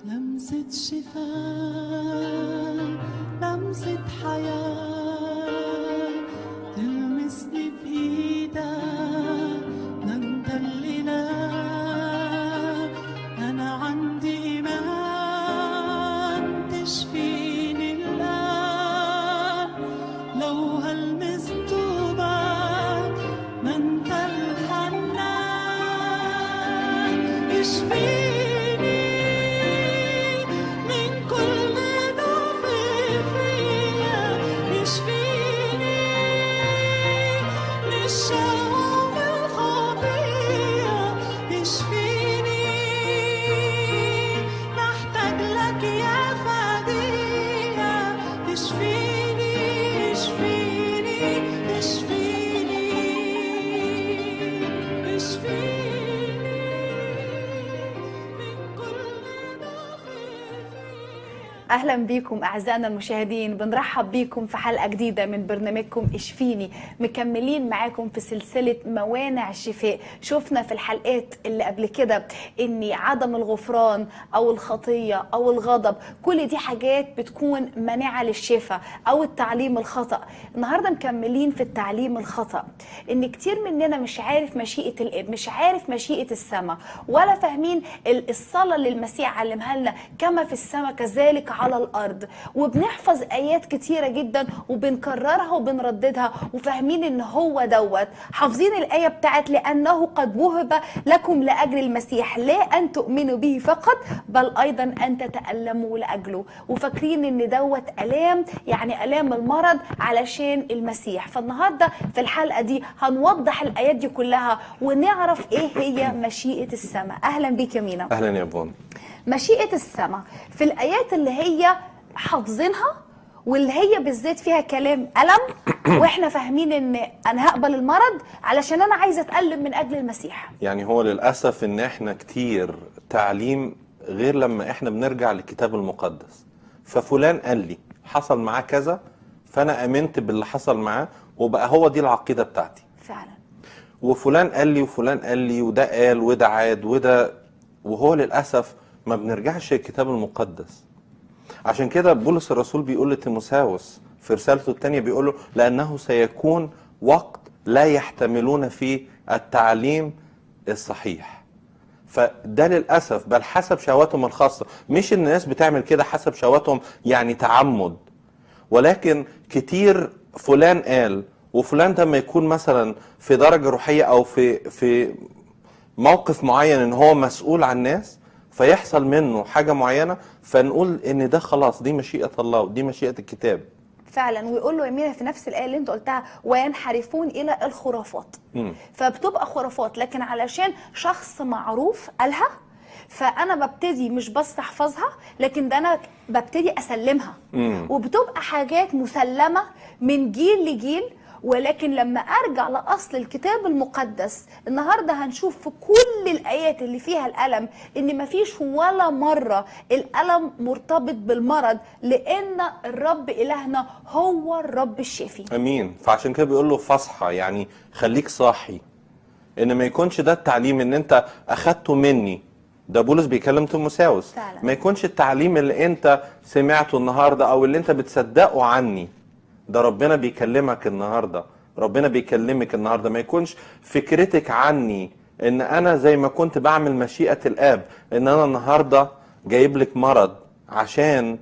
لمسة شفاء لمسة حياة تلمسني بإيدك ده انت الإله أنا عندي إيمان تشفيني الآن لو هلمس دوبك ما انت الحنان اشفيني من كل ضعف فيا اشفيني من الشوق الخطية اشفيني محتاج لك يا فدية اشفيني اشفيني اشفيني اشفيني من كل ضعف فيا اهلا بيكم اعزائنا المشاهدين بنرحب بيكم في حلقه جديده من برنامجكم اشفيني مكملين معاكم في سلسله موانع الشفاء شفنا في الحلقات اللي قبل كده ان عدم الغفران او الخطيه او الغضب كل دي حاجات بتكون مانعه للشفاء او التعليم الخطا النهارده مكملين في التعليم الخطا ان كتير مننا مش عارف مشيئه الاب مش عارف مشيئه السماء ولا فاهمين ال- الصلاه اللي المسيح علمها لنا كما في السماء كذلك على الارض وبنحفظ ايات كتيره جدا وبنكررها وبنرددها وفاهمين ان هو دوت حافظين الايه بتاعت لانه قد وهب لكم لاجل المسيح لا ان تؤمنوا به فقط بل ايضا ان تتالموا لاجله وفاكرين ان دوت الام يعني الام المرض علشان المسيح فالنهارده في الحلقه دي هنوضح الايات دي كلها ونعرف ايه هي مشيئه السماء اهلا بيك يا مينا اهلا يا بون مشيئة السماء في الآيات اللي هي حافظينها واللي هي بالذات فيها كلام ألم وإحنا فاهمين إن أنا هقبل المرض علشان أنا عايزة أتألم من أجل المسيح يعني هو للاسف ان احنا كتير تعليم غير لما احنا بنرجع للكتاب المقدس ففلان قال لي حصل معاه كذا فانا امنت باللي حصل معاه وبقى هو دي العقيده بتاعتي فعلا وفلان قال لي وفلان قال لي وده قال وده عاد وده وهو للاسف ما بنرجعش للكتاب المقدس عشان كده بولس الرسول بيقول لتيموساوس في رسالته الثانيه بيقول له لانه سيكون وقت لا يحتملون فيه التعليم الصحيح فده للاسف بل حسب شهواتهم الخاصه مش الناس بتعمل كده حسب شهواتهم يعني تعمد ولكن كتير فلان قال وفلان ده ما يكون مثلا في درجه روحيه او في في موقف معين ان هو مسؤول عن ناس فيحصل منه حاجه معينه فنقول ان ده خلاص دي مشيئه الله ودي مشيئه الكتاب فعلا ويقول له يمينة في نفس الآية اللي أنت قلتها وينحرفون إلى الخرافات مم. فبتبقى خرافات لكن علشان شخص معروف قالها فأنا ببتدي مش بس أحفظها لكن ده أنا ببتدي أسلمها مم. وبتبقى حاجات مسلمة من جيل لجيل ولكن لما ارجع لاصل الكتاب المقدس النهارده هنشوف في كل الايات اللي فيها الالم ان مفيش ولا مره الالم مرتبط بالمرض لان الرب الهنا هو الرب الشافي امين فعشان كده بيقول له فصحى يعني خليك صاحي ان ما يكونش ده التعليم ان انت اخدته مني ده بولس بيكلم تيموساوس فعلا. ما يكونش التعليم اللي انت سمعته النهارده او اللي انت بتصدقه عني ده ربنا بيكلمك النهارده ربنا بيكلمك النهارده ما يكونش فكرتك عني ان انا زي ما كنت بعمل مشيئة الاب ان انا النهارده جايب لك مرض عشان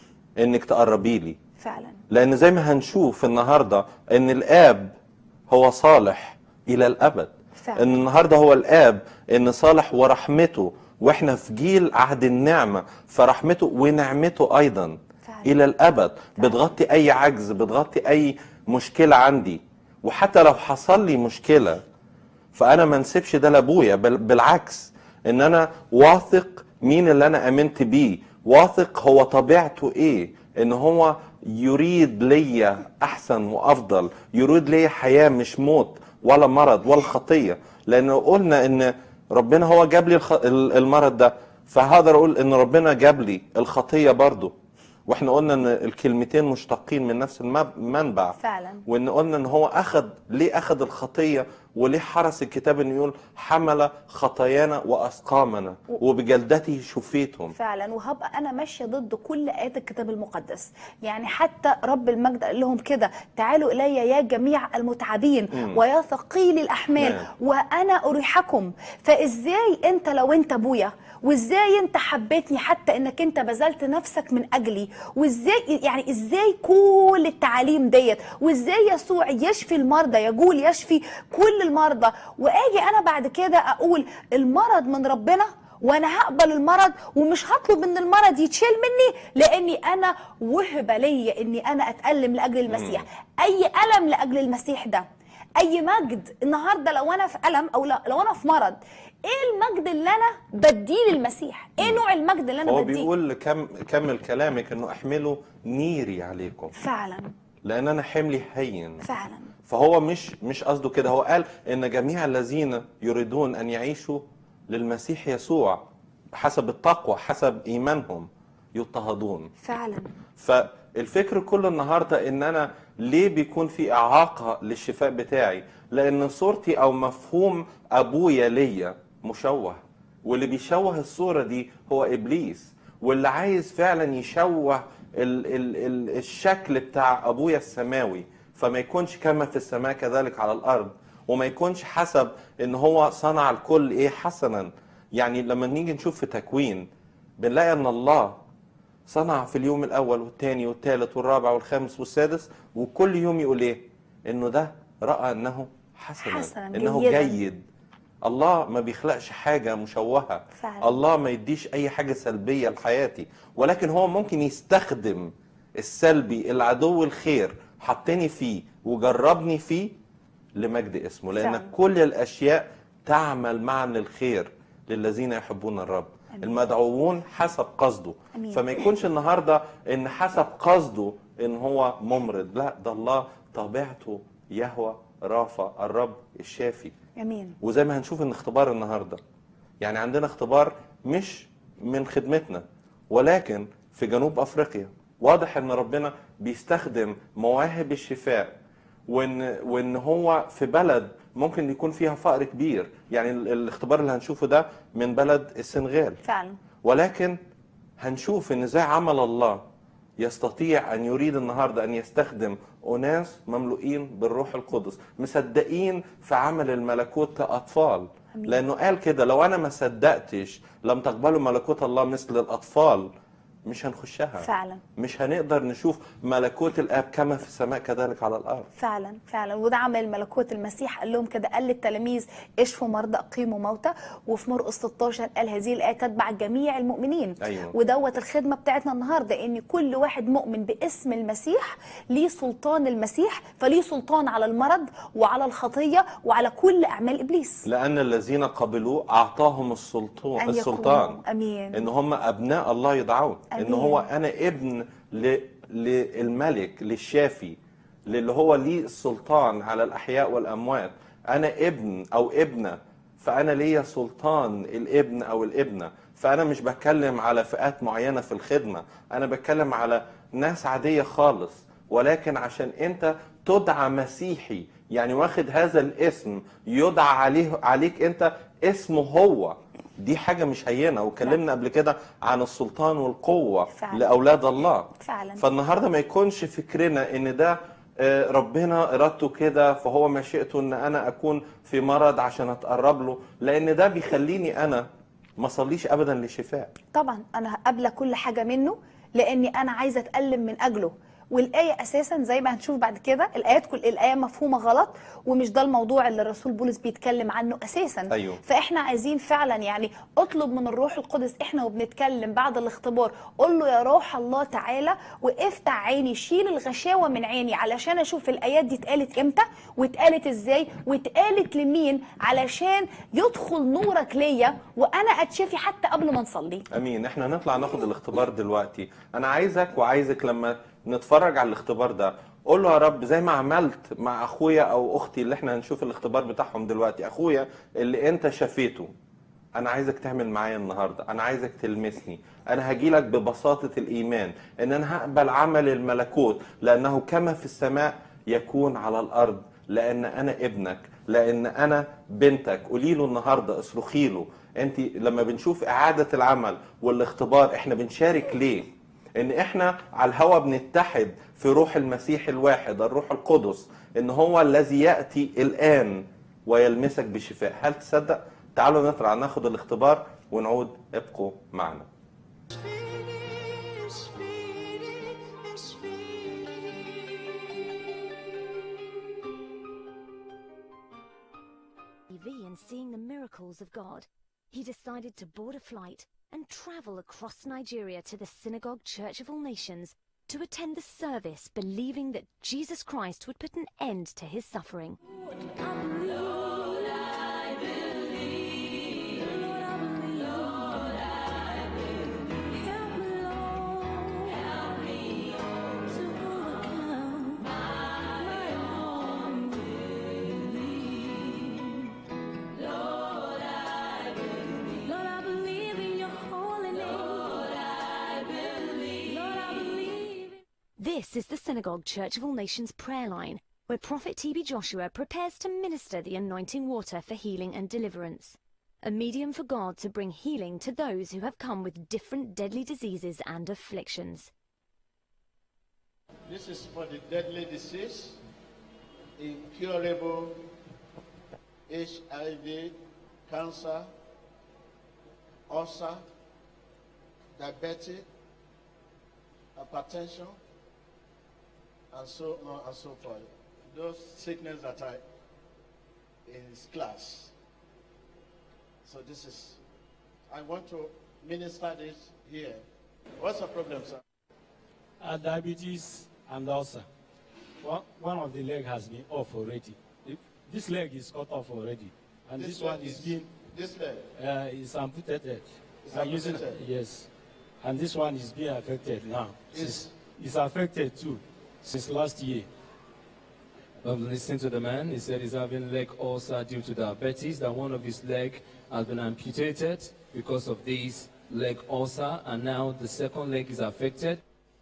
انك تقربي لي فعلا لان زي ما هنشوف النهارده ان الاب هو صالح الى الابد فعلا. ان النهارده هو الاب ان صالح ورحمته واحنا في جيل عهد النعمه فرحمته ونعمته ايضا فعلا. الى الابد بتغطي اي عجز بتغطي اي مشكله عندي وحتى لو حصل لي مشكله فانا ما نسيبش ده لابويا بل بالعكس ان انا واثق مين اللي انا امنت بيه واثق هو طبيعته ايه ان هو يريد ليا احسن وافضل يريد ليا حياه مش موت ولا مرض ولا خطيه لانه قلنا ان ربنا هو جاب لي الخ- ال- المرض ده فهقدر اقول ان ربنا جاب لي الخطيه برضه واحنا قلنا ان الكلمتين مشتقين من نفس المب- المنبع فعلا وان قلنا ان هو اخذ ليه اخذ الخطيه وليه حرس الكتاب انه يقول حمل خطايانا واسقامنا وبجلدته شفيتهم فعلا وهبقى انا ماشيه ضد كل ايات الكتاب المقدس يعني حتى رب المجد قال لهم كده تعالوا الي يا جميع المتعبين مم. ويا ثقيل الاحمال نعم. وانا اريحكم فازاي انت لو انت ابويا وازاي انت حبيتني حتى انك انت بذلت نفسك من اجلي وازاي يعني ازاي كل التعاليم ديت وازاي يسوع يشفي المرضى يقول يشفي كل المرضى واجي انا بعد كده اقول المرض من ربنا وانا هقبل المرض ومش هطلب ان المرض يتشال مني لاني انا وهب لي اني انا اتالم لاجل المسيح اي الم لاجل المسيح ده اي مجد النهارده لو انا في الم او لا- لو انا في مرض ايه المجد اللي انا بديه للمسيح ايه نوع المجد اللي انا هو بديه بيقول كم كمل كلامك انه احملوا نيري عليكم فعلا لان انا حملي هين فعلا فهو مش مش قصده كده هو قال ان جميع الذين يريدون ان يعيشوا للمسيح يسوع حسب التقوى حسب ايمانهم يضطهدون فعلا فالفكر كله النهارده ان انا ليه بيكون في اعاقه للشفاء بتاعي لان صورتي او مفهوم ابويا ليا مشوه واللي بيشوه الصوره دي هو ابليس واللي عايز فعلا يشوه ال ال ال الشكل بتاع ابويا السماوي فما يكونش كما في السماء كذلك على الارض وما يكونش حسب ان هو صنع الكل ايه حسنا يعني لما نيجي نشوف في تكوين بنلاقي ان الله صنع في اليوم الاول والثاني والثالث والرابع والخامس والسادس وكل يوم يقول ايه انه ده راى انه حسنا, حسناً، انه جيداً. جيد الله ما بيخلقش حاجه مشوهه فعلا. الله ما يديش اي حاجه سلبيه لحياتي ولكن هو ممكن يستخدم السلبي العدو الخير حطني فيه وجربني فيه لمجد اسمه لان فعلا. كل الاشياء تعمل معا للخير للذين يحبون الرب أمين. المدعوون حسب قصده أمين. فما يكونش النهارده ان حسب قصده ان هو ممرض لا ده الله طبيعته يهوى رافع الرب الشافي امين وزي ما هنشوف ان اختبار النهارده يعني عندنا اختبار مش من خدمتنا ولكن في جنوب افريقيا واضح ان ربنا بيستخدم مواهب الشفاء وان وان هو في بلد ممكن يكون فيها فقر كبير يعني ال- الاختبار اللي هنشوفه ده من بلد السنغال فعلا ولكن هنشوف ان ازاي عمل الله يستطيع ان يريد النهارده ان يستخدم اناس مملوئين بالروح القدس مصدقين في عمل الملكوت كاطفال أمين. لانه قال كده لو انا ما صدقتش لم تقبلوا ملكوت الله مثل الاطفال مش هنخشها فعلا مش هنقدر نشوف ملكوت الاب كما في السماء كذلك على الارض فعلا فعلا وده عمل ملكوت المسيح قال لهم كده قال للتلاميذ اشفوا مرضى اقيموا موتى وفي مرقس 16 قال هذه الايه تتبع جميع المؤمنين أيوة. ودوت الخدمه بتاعتنا النهارده ان كل واحد مؤمن باسم المسيح ليه سلطان المسيح فليه سلطان على المرض وعلى الخطيه وعلى كل اعمال ابليس لان الذين قبلوه اعطاهم السلطان أن السلطان يكونوا. امين ان هم ابناء الله يدعون ان أمين. هو انا ابن ل... للملك للشافي للي هو ليه السلطان على الاحياء والاموات انا ابن او ابنه فانا ليا سلطان الابن او الابنه فانا مش بتكلم على فئات معينه في الخدمه انا بتكلم على ناس عاديه خالص ولكن عشان انت تدعى مسيحي يعني واخد هذا الاسم يدعى عليه عليك انت اسمه هو دي حاجة مش هينة واتكلمنا قبل كده عن السلطان والقوة فعلا. لأولاد الله فعلا فالنهاردة ما يكونش فكرنا ان ده آه، ربنا ارادته كده فهو مشيئته ان انا اكون في مرض عشان اتقرب له لان ده بيخليني انا ما اصليش ابدا لشفاء طبعا انا هقابله كل حاجه منه لاني انا عايزه اتالم من اجله والايه اساسا زي ما هنشوف بعد كده الايات كل الايه مفهومه غلط ومش ده الموضوع اللي الرسول بولس بيتكلم عنه اساسا أيوه. فاحنا عايزين فعلا يعني اطلب من الروح القدس احنا وبنتكلم بعد الاختبار قول له يا روح الله تعالى وافتح عيني شيل الغشاوه من عيني علشان اشوف الايات دي اتقالت امتى واتقالت ازاي واتقالت لمين علشان يدخل نورك ليا وانا اتشفي حتى قبل ما نصلي امين احنا هنطلع ناخد الاختبار دلوقتي انا عايزك وعايزك لما نتفرج على الاختبار ده قول له يا رب زي ما عملت مع اخويا او اختي اللي احنا هنشوف الاختبار بتاعهم دلوقتي اخويا اللي انت شفيته انا عايزك تعمل معايا النهارده انا عايزك تلمسني انا هجيلك ببساطه الايمان ان انا هقبل عمل الملكوت لانه كما في السماء يكون على الارض لان انا ابنك لان انا بنتك قولي له النهارده اصرخي له انت لما بنشوف اعاده العمل والاختبار احنا بنشارك ليه ان احنا على الهوى بنتحد في روح المسيح الواحد الروح القدس ان هو الذي ياتي الان ويلمسك بشفاء هل تصدق تعالوا نطلع ناخد الاختبار ونعود ابقوا معنا اشفيني اشفيني اشفيني TV and seeing the miracles of God, he decided to board a flight and travel across Nigeria to the Synagogue Church of All Nations to attend the service, believing that Jesus Christ would put an end to his suffering. Lord, I believe in your holy name. Lord, I believe. Lord, I believe. This is the Synagogue Church of All Nations prayer line, where Prophet TB Joshua prepares to minister the anointing water for healing and deliverance. A medium for God to bring healing to those who have come with different deadly diseases and afflictions. This is for the deadly disease, incurable HIV, cancer, ulcer, diabetes, hypertension, and so on and so forth. Those sicknesses that are in this class. So this is, I want to minister this here. What's the problem, sir? uh, diabetes and ulcer. One, one of the leg has been off already. If- This leg is cut off already, and this, one leg is being This leg. uh, is amputated. It's By using- amputated? yes, and this one is being affected now. Is- Since- It's affected too since last year. I've listened to the man. He said he's having leg ulcer due to diabetes, that one of his leg has been amputated because of this leg ulcer, and now the second leg is affected.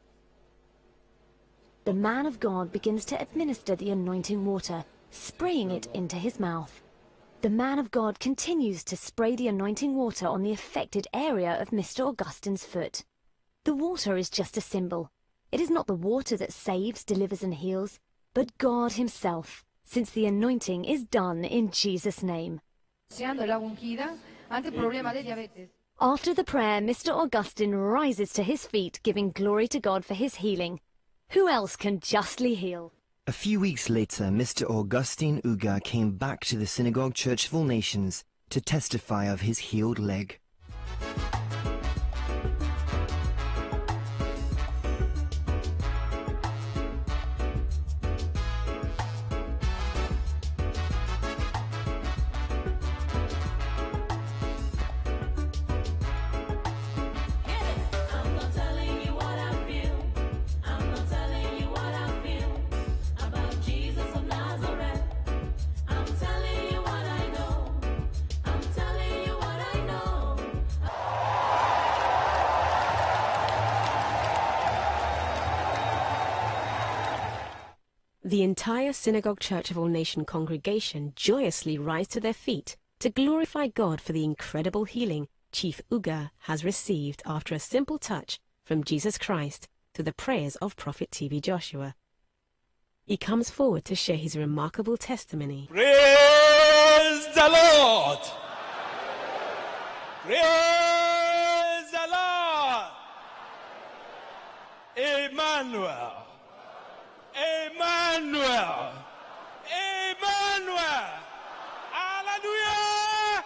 The man of God begins to administer the anointing water, spraying it into his mouth. The man of God continues to spray the anointing water on the affected area of Mr. Augustine's foot. The water is just a symbol. It is not the water that saves, delivers, and heals, but God Himself, since the anointing is done in Jesus' name. Deseando el agua ungida ante problema de diabetes. After the prayer, Mr. Augustine rises to his feet, giving glory to God for his healing. Who else can justly heal? A few weeks later, Mr. Augustine Uga came back to the Synagogue Church of All Nations to testify of his healed leg. I'm not telling you what I feel. I'm not telling you what I feel about Jesus of Nazareth. I'm telling you what I know. I'm telling you what I know. The entire Synagogue Church of All Nation congregation joyously rise to their feet to glorify God for the incredible healing Chief Uga has received after a simple touch from Jesus Christ through the prayers of Prophet T.B. Joshua. He comes forward to share his remarkable testimony. Praise the Lord! Praise the Lord! Emmanuel! Emmanuel! Emmanuel! Hallelujah!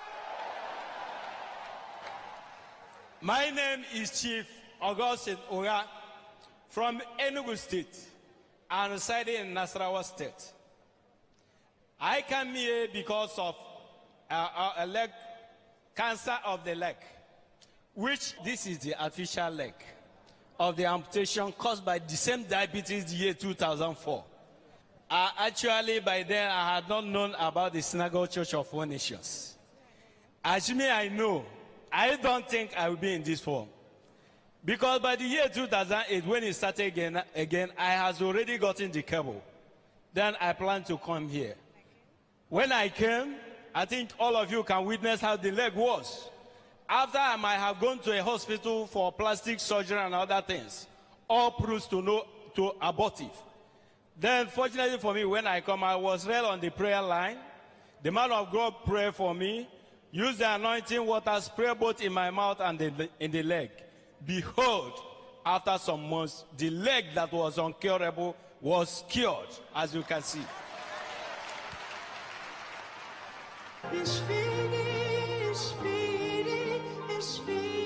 My name is Chief Augustine Oga from Enugu State and residing in Nasarawa State. I came here because of uh, uh, a leg cancer of the leg, which this is the official leg of the amputation caused by the same diabetes the year 2004. Uh, actually, by then I had not known about the Synagogue Church of All Nations. as me I know, I don't think I will be in this form. Because by the year 2008, when it started again, again, I has already gotten the cable. Then I plan to come here. When I came, I think all of you can witness how the leg was. After I might have gone to a hospital for plastic surgery and other things, all proves to no to abortive. Then, fortunately for me, when I come, I was rail on the prayer line. The man of God prayed for me, used the anointing water, spray both in my mouth and the, in the leg. Behold, after some months, the leg that was uncurable was cured, as you can see. It's finished, finished,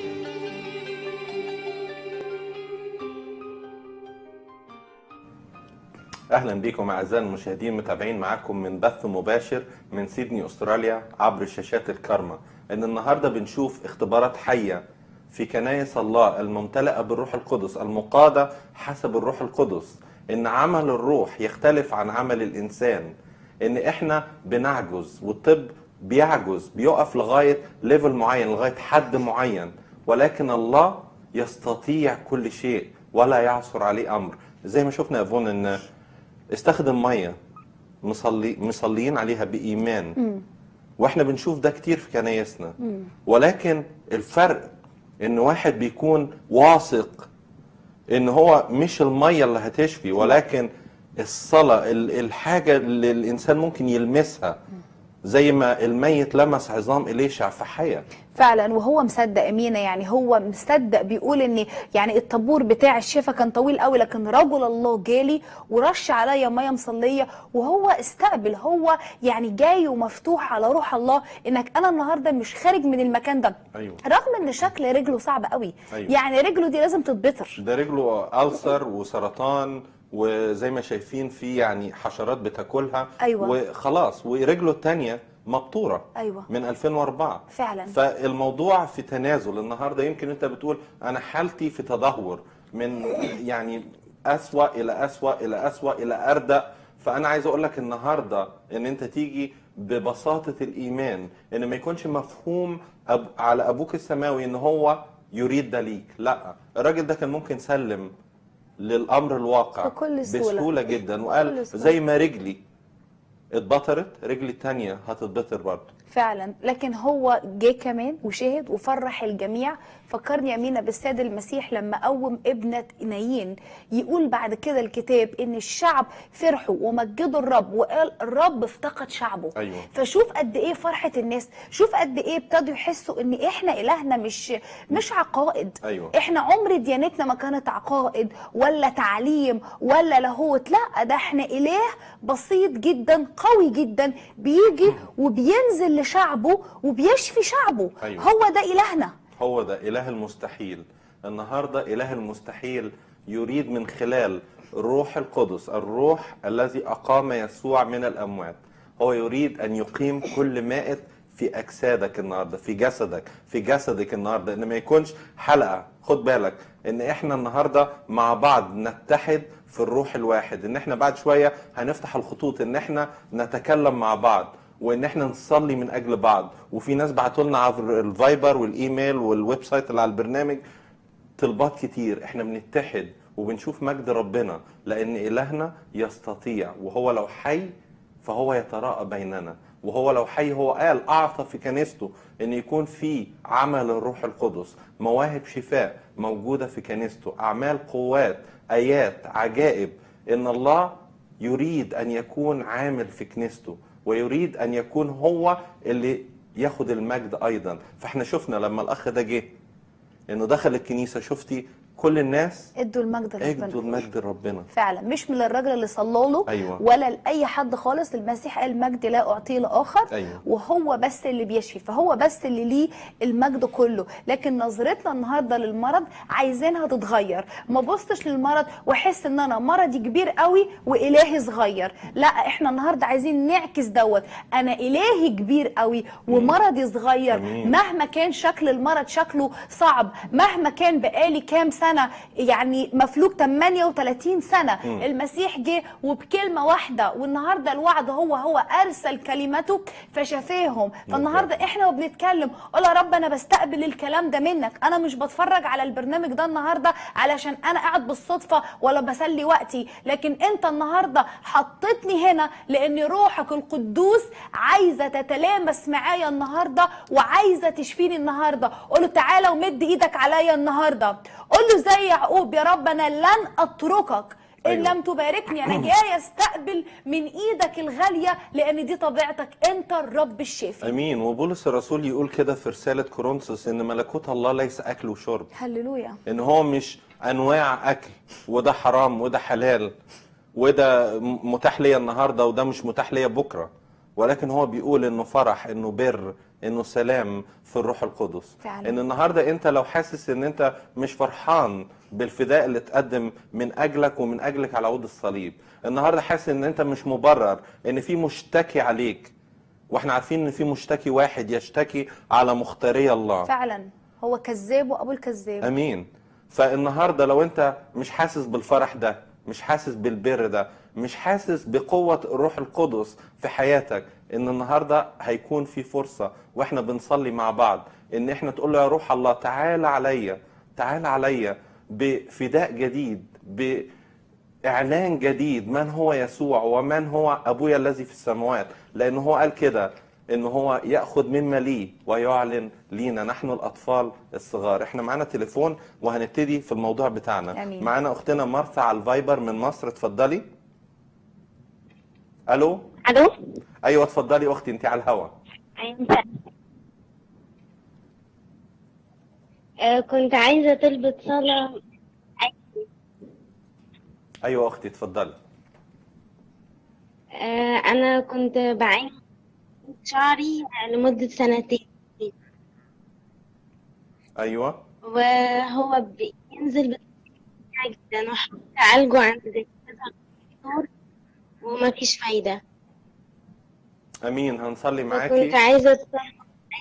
اهلا بكم اعزائي المشاهدين متابعين معاكم من بث مباشر من سيدني استراليا عبر شاشات الكارما ان النهارده بنشوف اختبارات حيه في كنايس الله الممتلئه بالروح القدس المقاده حسب الروح القدس ان عمل الروح يختلف عن عمل الانسان ان احنا بنعجز والطب بيعجز بيقف لغايه ليفل معين لغايه حد معين ولكن الله يستطيع كل شيء ولا يعثر عليه امر زي ما شفنا يا فون ان استخدم ميه مصلي مصليين عليها بايمان واحنا بنشوف ده كتير في كنايسنا ولكن الفرق ان واحد بيكون واثق ان هو مش الميه اللي هتشفي ولكن الصلاه ال- الحاجه اللي الانسان ممكن يلمسها زي ما الميت لمس عظام اليشع فحيا فعلا وهو مصدق امينه يعني هو مصدق بيقول ان يعني الطابور بتاع الشفا كان طويل قوي لكن رجل الله جالي ورش عليا ميه مصليه وهو استقبل هو يعني جاي ومفتوح على روح الله انك انا النهارده مش خارج من المكان ده ايوه رغم ان شكل رجله صعب قوي أيوة. يعني رجله دي لازم تتبتر ده رجله ألسر وسرطان وزي ما شايفين في يعني حشرات بتاكلها أيوة. وخلاص ورجله الثانيه مبتوره ايوه من 2004 فعلا فالموضوع في تنازل النهارده يمكن انت بتقول انا حالتي في تدهور من يعني اسوا الى اسوا الى اسوا الى اردأ فانا عايز اقول لك النهارده ان انت تيجي ببساطه الايمان ان ما يكونش مفهوم أب على ابوك السماوي ان هو يريد ده ليك لا الراجل ده كان ممكن سلم للامر الواقع بكل سهولة. بسهوله جدا وقال بكل سهولة. زي ما رجلي اتبطرت رجلي التانية هتتبطر برضه فعلا لكن هو جه كمان وشهد وفرح الجميع فكرني امينه بالسيد المسيح لما قوم ابنه نايين يقول بعد كده الكتاب ان الشعب فرحوا ومجدوا الرب وقال الرب افتقد شعبه أيوة. فشوف قد ايه فرحه الناس شوف قد ايه ابتدوا يحسوا ان احنا الهنا مش مش عقائد أيوة. احنا عمر ديانتنا ما كانت عقائد ولا تعليم ولا لاهوت لا ده احنا اله بسيط جدا قوي جدا بيجي وبينزل لشعبه وبيشفي شعبه أيوة. هو ده الهنا هو ده إله المستحيل النهاردة إله المستحيل يريد من خلال الروح القدس الروح الذي أقام يسوع من الأموات هو يريد أن يقيم كل مائت في أجسادك النهاردة في جسدك في جسدك النهاردة إن ما يكونش حلقة خد بالك إن إحنا النهاردة مع بعض نتحد في الروح الواحد إن إحنا بعد شوية هنفتح الخطوط إن إحنا نتكلم مع بعض وان احنا نصلي من اجل بعض وفي ناس بعتوا لنا عبر الفايبر والايميل والويب سايت اللي على البرنامج طلبات كتير احنا بنتحد وبنشوف مجد ربنا لان الهنا يستطيع وهو لو حي فهو يتراءى بيننا وهو لو حي هو قال اعطى في كنيسته ان يكون في عمل الروح القدس مواهب شفاء موجوده في كنيسته اعمال قوات ايات عجائب ان الله يريد ان يكون عامل في كنيسته ويريد ان يكون هو اللي ياخد المجد ايضا فاحنا شفنا لما الاخ ده جه انه دخل الكنيسه شفتي كل الناس ادوا المجد اجدوا لربنا المجد لربنا فعلا مش من الراجل اللي صلى له أيوة. ولا لاي حد خالص المسيح قال مجد لا اعطيه لاخر أيوة. وهو بس اللي بيشفي فهو بس اللي ليه المجد كله لكن نظرتنا النهارده للمرض عايزينها تتغير ما بصش للمرض واحس ان انا مرضي كبير قوي والهي صغير لا احنا النهارده عايزين نعكس دوت انا الهي كبير قوي ومرضي صغير أمين. مهما كان شكل المرض شكله صعب مهما كان بقالي كام سنه سنه يعني مفلوج 38 سنه مم. المسيح جه وبكلمه واحده والنهارده الوعد هو هو ارسل كلمته فشفاهم فالنهارده احنا وبنتكلم قول يا رب انا بستقبل الكلام ده منك انا مش بتفرج على البرنامج ده النهارده علشان انا قاعد بالصدفه ولا بسلي وقتي لكن انت النهارده حطيتني هنا لان روحك القدوس عايزه تتلامس معايا النهارده وعايزه تشفيني النهارده قول له تعالى ومد ايدك عليا النهارده قول له زي يعقوب يا رب انا لن اتركك ان أيوة. لم تباركني انا جاي استقبل من ايدك الغاليه لان دي طبيعتك انت الرب الشافي امين وبولس الرسول يقول كده في رساله كورنثوس ان ملكوت الله ليس اكل وشرب هللويا ان هو مش انواع اكل وده حرام وده حلال وده م- متاح ليا النهارده وده مش متاح ليا بكره ولكن هو بيقول انه فرح انه بر انه سلام في الروح القدس فعلا. ان النهارده انت لو حاسس ان انت مش فرحان بالفداء اللي اتقدم من اجلك ومن اجلك على عود الصليب النهارده حاسس ان انت مش مبرر ان في مشتكي عليك واحنا عارفين ان في مشتكي واحد يشتكي على مختاري الله فعلا هو كذاب وابو الكذاب امين فالنهارده لو انت مش حاسس بالفرح ده مش حاسس بالبر ده مش حاسس بقوة الروح القدس في حياتك ان النهارده هيكون في فرصة واحنا بنصلي مع بعض ان احنا تقول له يا روح الله تعالى عليا تعالى عليا بفداء جديد بإعلان جديد من هو يسوع ومن هو أبويا الذي في السماوات لأنه هو قال كده ان هو ياخذ مما ليه ويعلن لينا نحن الاطفال الصغار احنا معانا تليفون وهنبتدي في الموضوع بتاعنا أمين. معانا اختنا مرثا على الفايبر من مصر اتفضلي الو الو ايوه اتفضلي اختي انت على الهوا أيوة. آه، كنت عايزة تلبس صلاة ايوه اختي اتفضلي آه، أنا كنت بعين شعري لمدة سنتين ايوه وهو بينزل بسرعة جدا وحاولت أعالجه عند دكتور ومفيش فايدة امين هنصلي وكنت معاكي عايزة أتصل-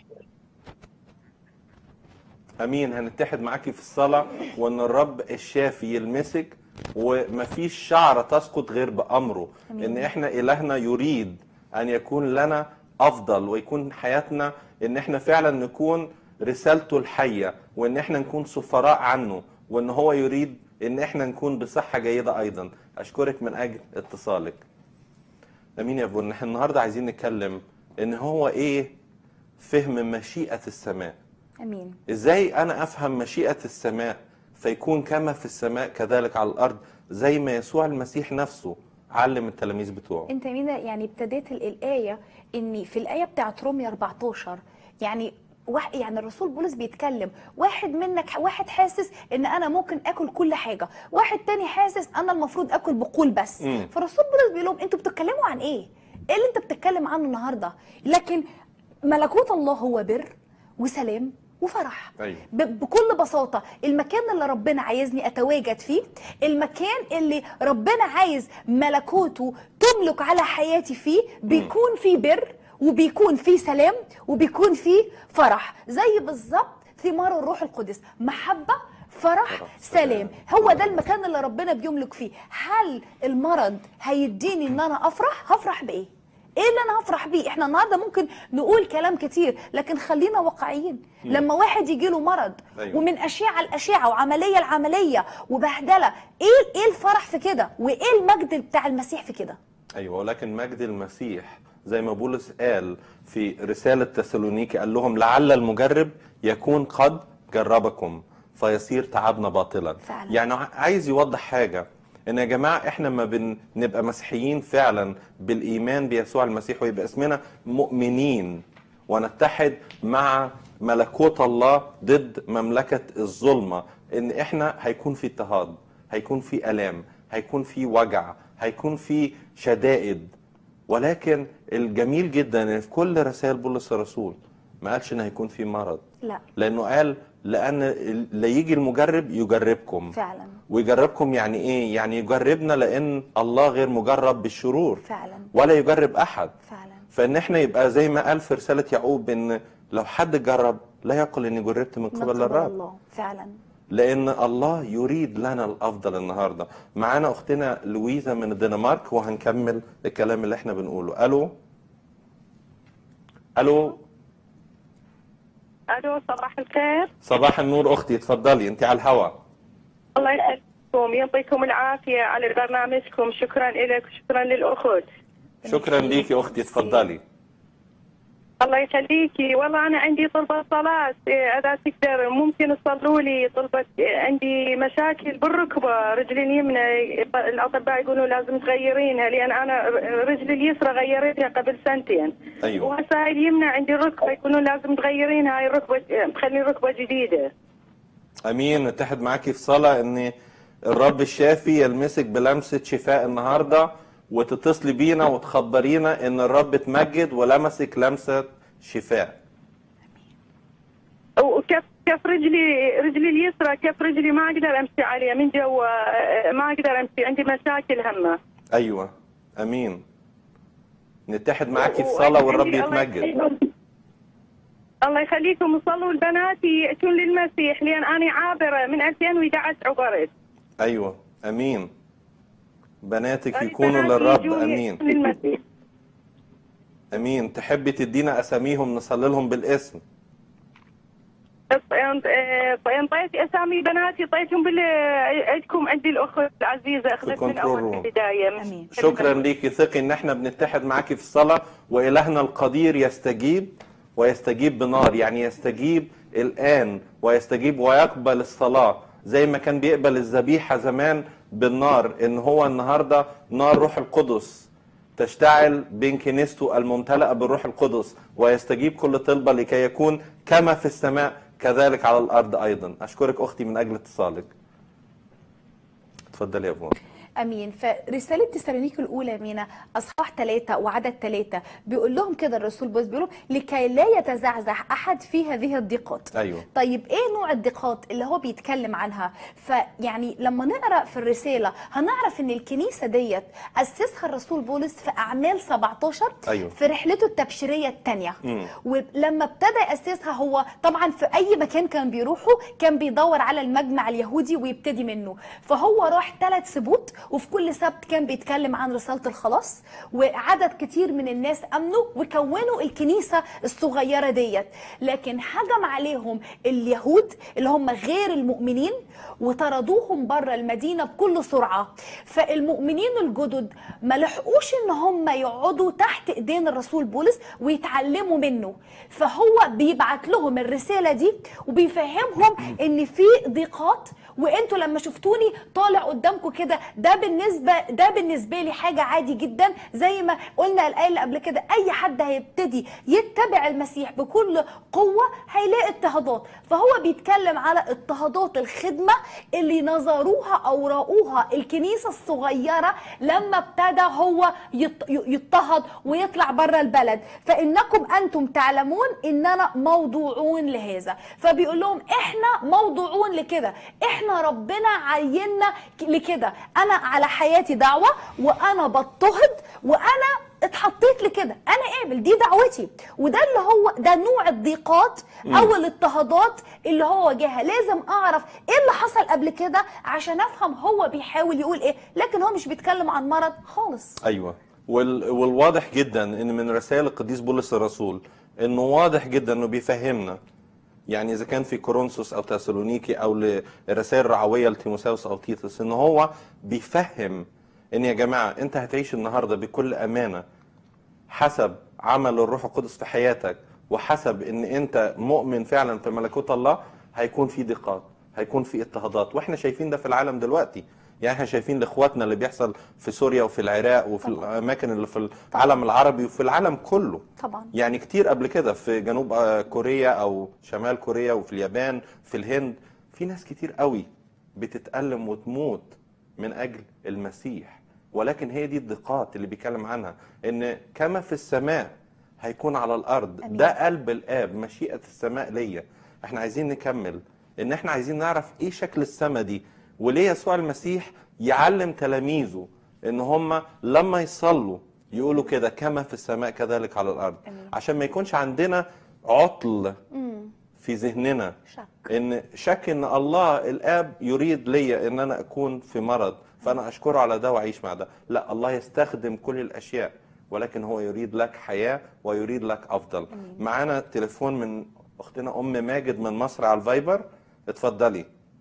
امين هنتحد معاكي في الصلاه وان الرب الشافي يلمسك ومفيش شعره تسقط غير بامره أمين. ان احنا الهنا يريد ان يكون لنا افضل ويكون حياتنا ان احنا فعلا نكون رسالته الحيه وان احنا نكون سفراء عنه وان هو يريد ان احنا نكون بصحه جيده ايضا اشكرك من اجل اتصالك امين يا ابو احنا النهارده عايزين نتكلم ان هو ايه فهم مشيئه السماء امين ازاي انا افهم مشيئة السماء فيكون كما في السماء كذلك على الارض زي ما يسوع المسيح نفسه علم التلاميذ بتوعه انت مين يعني ابتديت ال- الايه ان في الايه بتاعت رومية 14 يعني واحد يعني الرسول بولس بيتكلم واحد منك واحد حاسس ان انا ممكن اكل كل حاجه واحد تاني حاسس انا المفروض اكل بقول بس مم. فالرسول بولس بيقول لهم انتوا بتتكلموا عن ايه ايه اللي انت بتتكلم عنه النهارده لكن ملكوت الله هو بر وسلام وفرح ايوه ب- بكل بساطة المكان اللي ربنا عايزني أتواجد فيه المكان اللي ربنا عايز ملكوته تملك على حياتي فيه بيكون فيه بر وبيكون فيه سلام وبيكون فيه فرح زي بالظبط ثمار الروح القدس محبة فرح سلام هو ده المكان اللي ربنا بيملك فيه هل المرض هيديني ان انا افرح هفرح بايه ايه اللي انا هفرح بيه احنا النهارده ممكن نقول كلام كتير لكن خلينا واقعيين مم. لما واحد يجي له مرض أيوة. ومن اشعه لاشعه وعمليه لعمليه وبهدله ايه ايه الفرح في كده وايه المجد بتاع المسيح في كده ايوه ولكن مجد المسيح زي ما بولس قال في رسالة تسالونيكي قال لهم لعل المجرب يكون قد جربكم فيصير تعبنا باطلا فعلا. يعني ع- عايز يوضح حاجة ان يا جماعة احنا ما بنبقى مسيحيين فعلا بالايمان بيسوع المسيح ويبقى اسمنا مؤمنين ونتحد مع ملكوت الله ضد مملكة الظلمة ان احنا هيكون في اضطهاد هيكون في الام هيكون في وجع هيكون في شدائد ولكن الجميل جدا ان في كل رسائل بولس الرسول ما قالش ان هيكون في مرض لا لانه قال لان لا يجي المجرب يجربكم فعلا ويجربكم يعني ايه يعني يجربنا لان الله غير مجرب بالشرور فعلا ولا يجرب احد فعلا فان احنا يبقى زي ما قال في رساله يعقوب ان لو حد جرب لا يقل اني جربت من من قبل قبل الرب الله فعلا لان الله يريد لنا الافضل النهارده معانا اختنا لويزا من الدنمارك وهنكمل الكلام اللي احنا بنقوله الو الو الو صباح الخير صباح النور اختي اتفضلي انت على الهواء الله يخليكم يعطيكم العافيه على برنامجكم شكرا لك وشكرا للاخوت شكرا ليكي اختي اتفضلي الله يخليكي والله انا عندي طلبه صلاه إيه، اذا تقدر ممكن تصلوا لي طلبه إيه، عندي مشاكل بالركبه رجلي اليمنى الاطباء يقولوا لازم تغيرينها لان انا رجلي اليسرى غيرتها قبل سنتين ايوه وهسه هاي اليمنى عندي الركبه يقولون لازم تغيرينها هاي الركبه تخلي ركبه جديده امين نتحد معاكي في صلاه ان الرب الشافي يلمسك بلمسه شفاء النهارده وتتصلي بينا وتخبرينا ان الرب اتمجد ولمسك لمسه شفاء وكف كف رجلي رجلي اليسرى كف رجلي ما اقدر امشي عليها من جوا آه، ما اقدر امشي عندي مشاكل همه ايوه امين نتحد معاكي في صلاه والرب وعندي- الله يتمجد يخليكم- الله يخليكم وصلوا لبناتي يأتون للمسيح لان انا عابره من 2011 عبرت ايوه امين بناتك هاي يكونوا بناتي للرب يجون امين يأتون للمسيح امين تحبي تدينا اساميهم نصلي لهم بالاسم انطيت اسامي بناتي طيتهم بال عندكم عندي الاخت العزيزه اخذت من كنترول اول روم. البدايه امين شكرا ليكي ثقي ان احنا بنتحد معاكي في الصلاه والهنا القدير يستجيب ويستجيب بنار يعني يستجيب الان ويستجيب ويقبل الصلاه زي ما كان بيقبل الذبيحه زمان بالنار ان هو النهارده نار روح القدس تشتعل بين كنيسته الممتلئه بالروح القدس ويستجيب كل طلبه لكي يكون كما في السماء كذلك على الارض ايضا اشكرك اختي من اجل اتصالك اتفضلي يا فون امين فرساله تسالونيك الاولى مينا اصحاح ثلاثة وعدد ثلاثة بيقول لهم كده الرسول بولس بيقول لهم لكي لا يتزعزع احد في هذه الضيقات ايوه طيب ايه نوع الضيقات اللي هو بيتكلم عنها فيعني لما نقرا في الرساله هنعرف ان الكنيسه ديت اسسها الرسول بولس في اعمال 17 أيوة. في رحلته التبشيريه الثانيه مم. ولما ابتدى ياسسها هو طبعا في اي مكان كان بيروحه كان بيدور على المجمع اليهودي ويبتدي منه فهو راح ثلاث سبوت وفي كل سبت كان بيتكلم عن رساله الخلاص وعدد كتير من الناس امنوا وكونوا الكنيسه الصغيره ديت لكن هجم عليهم اليهود اللي هم غير المؤمنين وطردوهم بره المدينه بكل سرعه فالمؤمنين الجدد ما لحقوش ان هم يقعدوا تحت ايدين الرسول بولس ويتعلموا منه فهو بيبعت لهم الرساله دي وبيفهمهم ان في ضيقات وانتوا لما شفتوني طالع قدامكم كده ده بالنسبه ده بالنسبه لي حاجه عادي جدا زي ما قلنا الايه اللي قبل كده اي حد هيبتدي يتبع المسيح بكل قوه هيلاقي اضطهادات فهو بيتكلم على اضطهادات الخدمه اللي نظروها او راوها الكنيسه الصغيره لما ابتدى هو يط- يضطهد ويطلع بره البلد فانكم انتم تعلمون اننا موضوعون لهذا فبيقول لهم احنا موضوعون لكده احنا ربنا عيننا ك- لكده انا على حياتي دعوه وانا بضطهد وانا اتحطيت لكده انا قابل دي دعوتي وده اللي هو ده نوع الضيقات او الاضطهادات اللي هو واجهها لازم اعرف ايه اللي حصل قبل كده عشان افهم هو بيحاول يقول ايه لكن هو مش بيتكلم عن مرض خالص ايوه وال... والواضح جدا ان من رسائل القديس بولس الرسول انه واضح جدا انه بيفهمنا يعني اذا كان في كورنثوس او تسالونيكي او الرسائل الرعويه لتيموثاوس او تيتوس ان هو بيفهم ان يا جماعه انت هتعيش النهارده بكل امانه حسب عمل الروح القدس في حياتك وحسب ان انت مؤمن فعلا في ملكوت الله هيكون في ضيقات هيكون في اضطهادات واحنا شايفين ده في العالم دلوقتي يعني احنا شايفين لاخواتنا اللي بيحصل في سوريا وفي العراق وفي الاماكن اللي في العالم العربي وفي العالم كله طبعا يعني كتير قبل كده في جنوب آه، كوريا او شمال كوريا وفي اليابان في الهند في ناس كتير قوي بتتألم وتموت من اجل المسيح ولكن هي دي الضيقات اللي بيتكلم عنها ان كما في السماء هيكون على الارض أمين. ده قلب الاب مشيئة السماء ليا احنا عايزين نكمل ان احنا عايزين نعرف ايه شكل السماء دي وليه يسوع المسيح يعلم تلاميذه ان هم لما يصلوا يقولوا كده كما في السماء كذلك على الارض أمين. عشان ما يكونش عندنا عطل في ذهننا شك ان شك ان الله الاب يريد ليا ان انا اكون في مرض فانا اشكره على ده واعيش مع ده لا الله يستخدم كل الاشياء ولكن هو يريد لك حياه ويريد لك افضل معانا تليفون من اختنا ام ماجد من مصر على الفايبر اتفضلي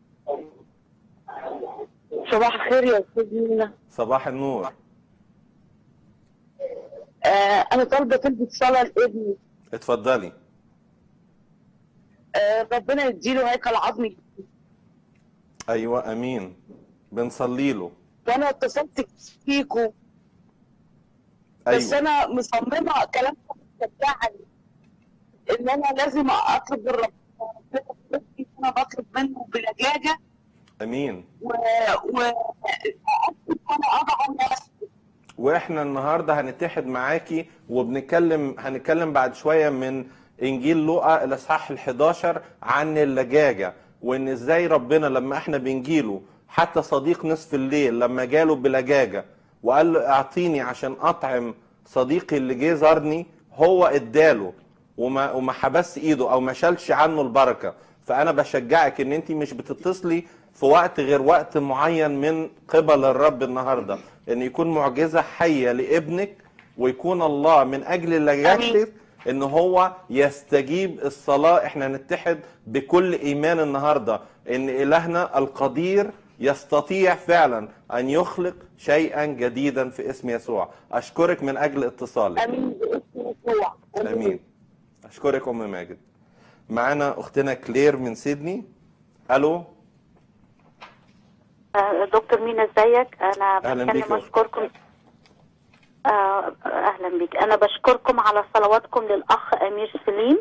صباح الخير يا استاذ مينا صباح النور آه انا طالبه تلبس صلاه لابني اتفضلي آه ربنا يديله هيكل عظمي ايوه امين بنصلي له وانا اتصلت فيكم بس ايوه انا مصممه كلام بتاعي ان انا لازم اطلب من ربنا انا بطلب منه بلجاجه امين و و انا اضع نفسي واحنا النهارده هنتحد معاكي وبنتكلم هنتكلم بعد شويه من انجيل لوقا الاصحاح ال11 عن اللجاجه وان ازاي ربنا لما احنا بنجيله حتى صديق نصف الليل لما جاله بلجاجه وقال له اعطيني عشان اطعم صديقي اللي جه زارني هو اداله وما وما حبس ايده او ما شالش عنه البركه فانا بشجعك ان انت مش بتتصلي في وقت غير وقت معين من قبل الرب النهارده ان يكون معجزه حيه لابنك ويكون الله من اجل لجاجتك ان هو يستجيب الصلاه احنا نتحد بكل ايمان النهارده ان الهنا القدير يستطيع فعلا ان يخلق شيئا جديدا في اسم يسوع اشكرك من اجل اتصالك امين باسم يسوع امين اشكرك ام ماجد معانا اختنا كلير من سيدني الو آه، دكتور مينا ازيك انا أهلاً بيك بتكلم يا أختي. اشكركم آه، اهلا بيك انا بشكركم على صلواتكم للاخ امير سليم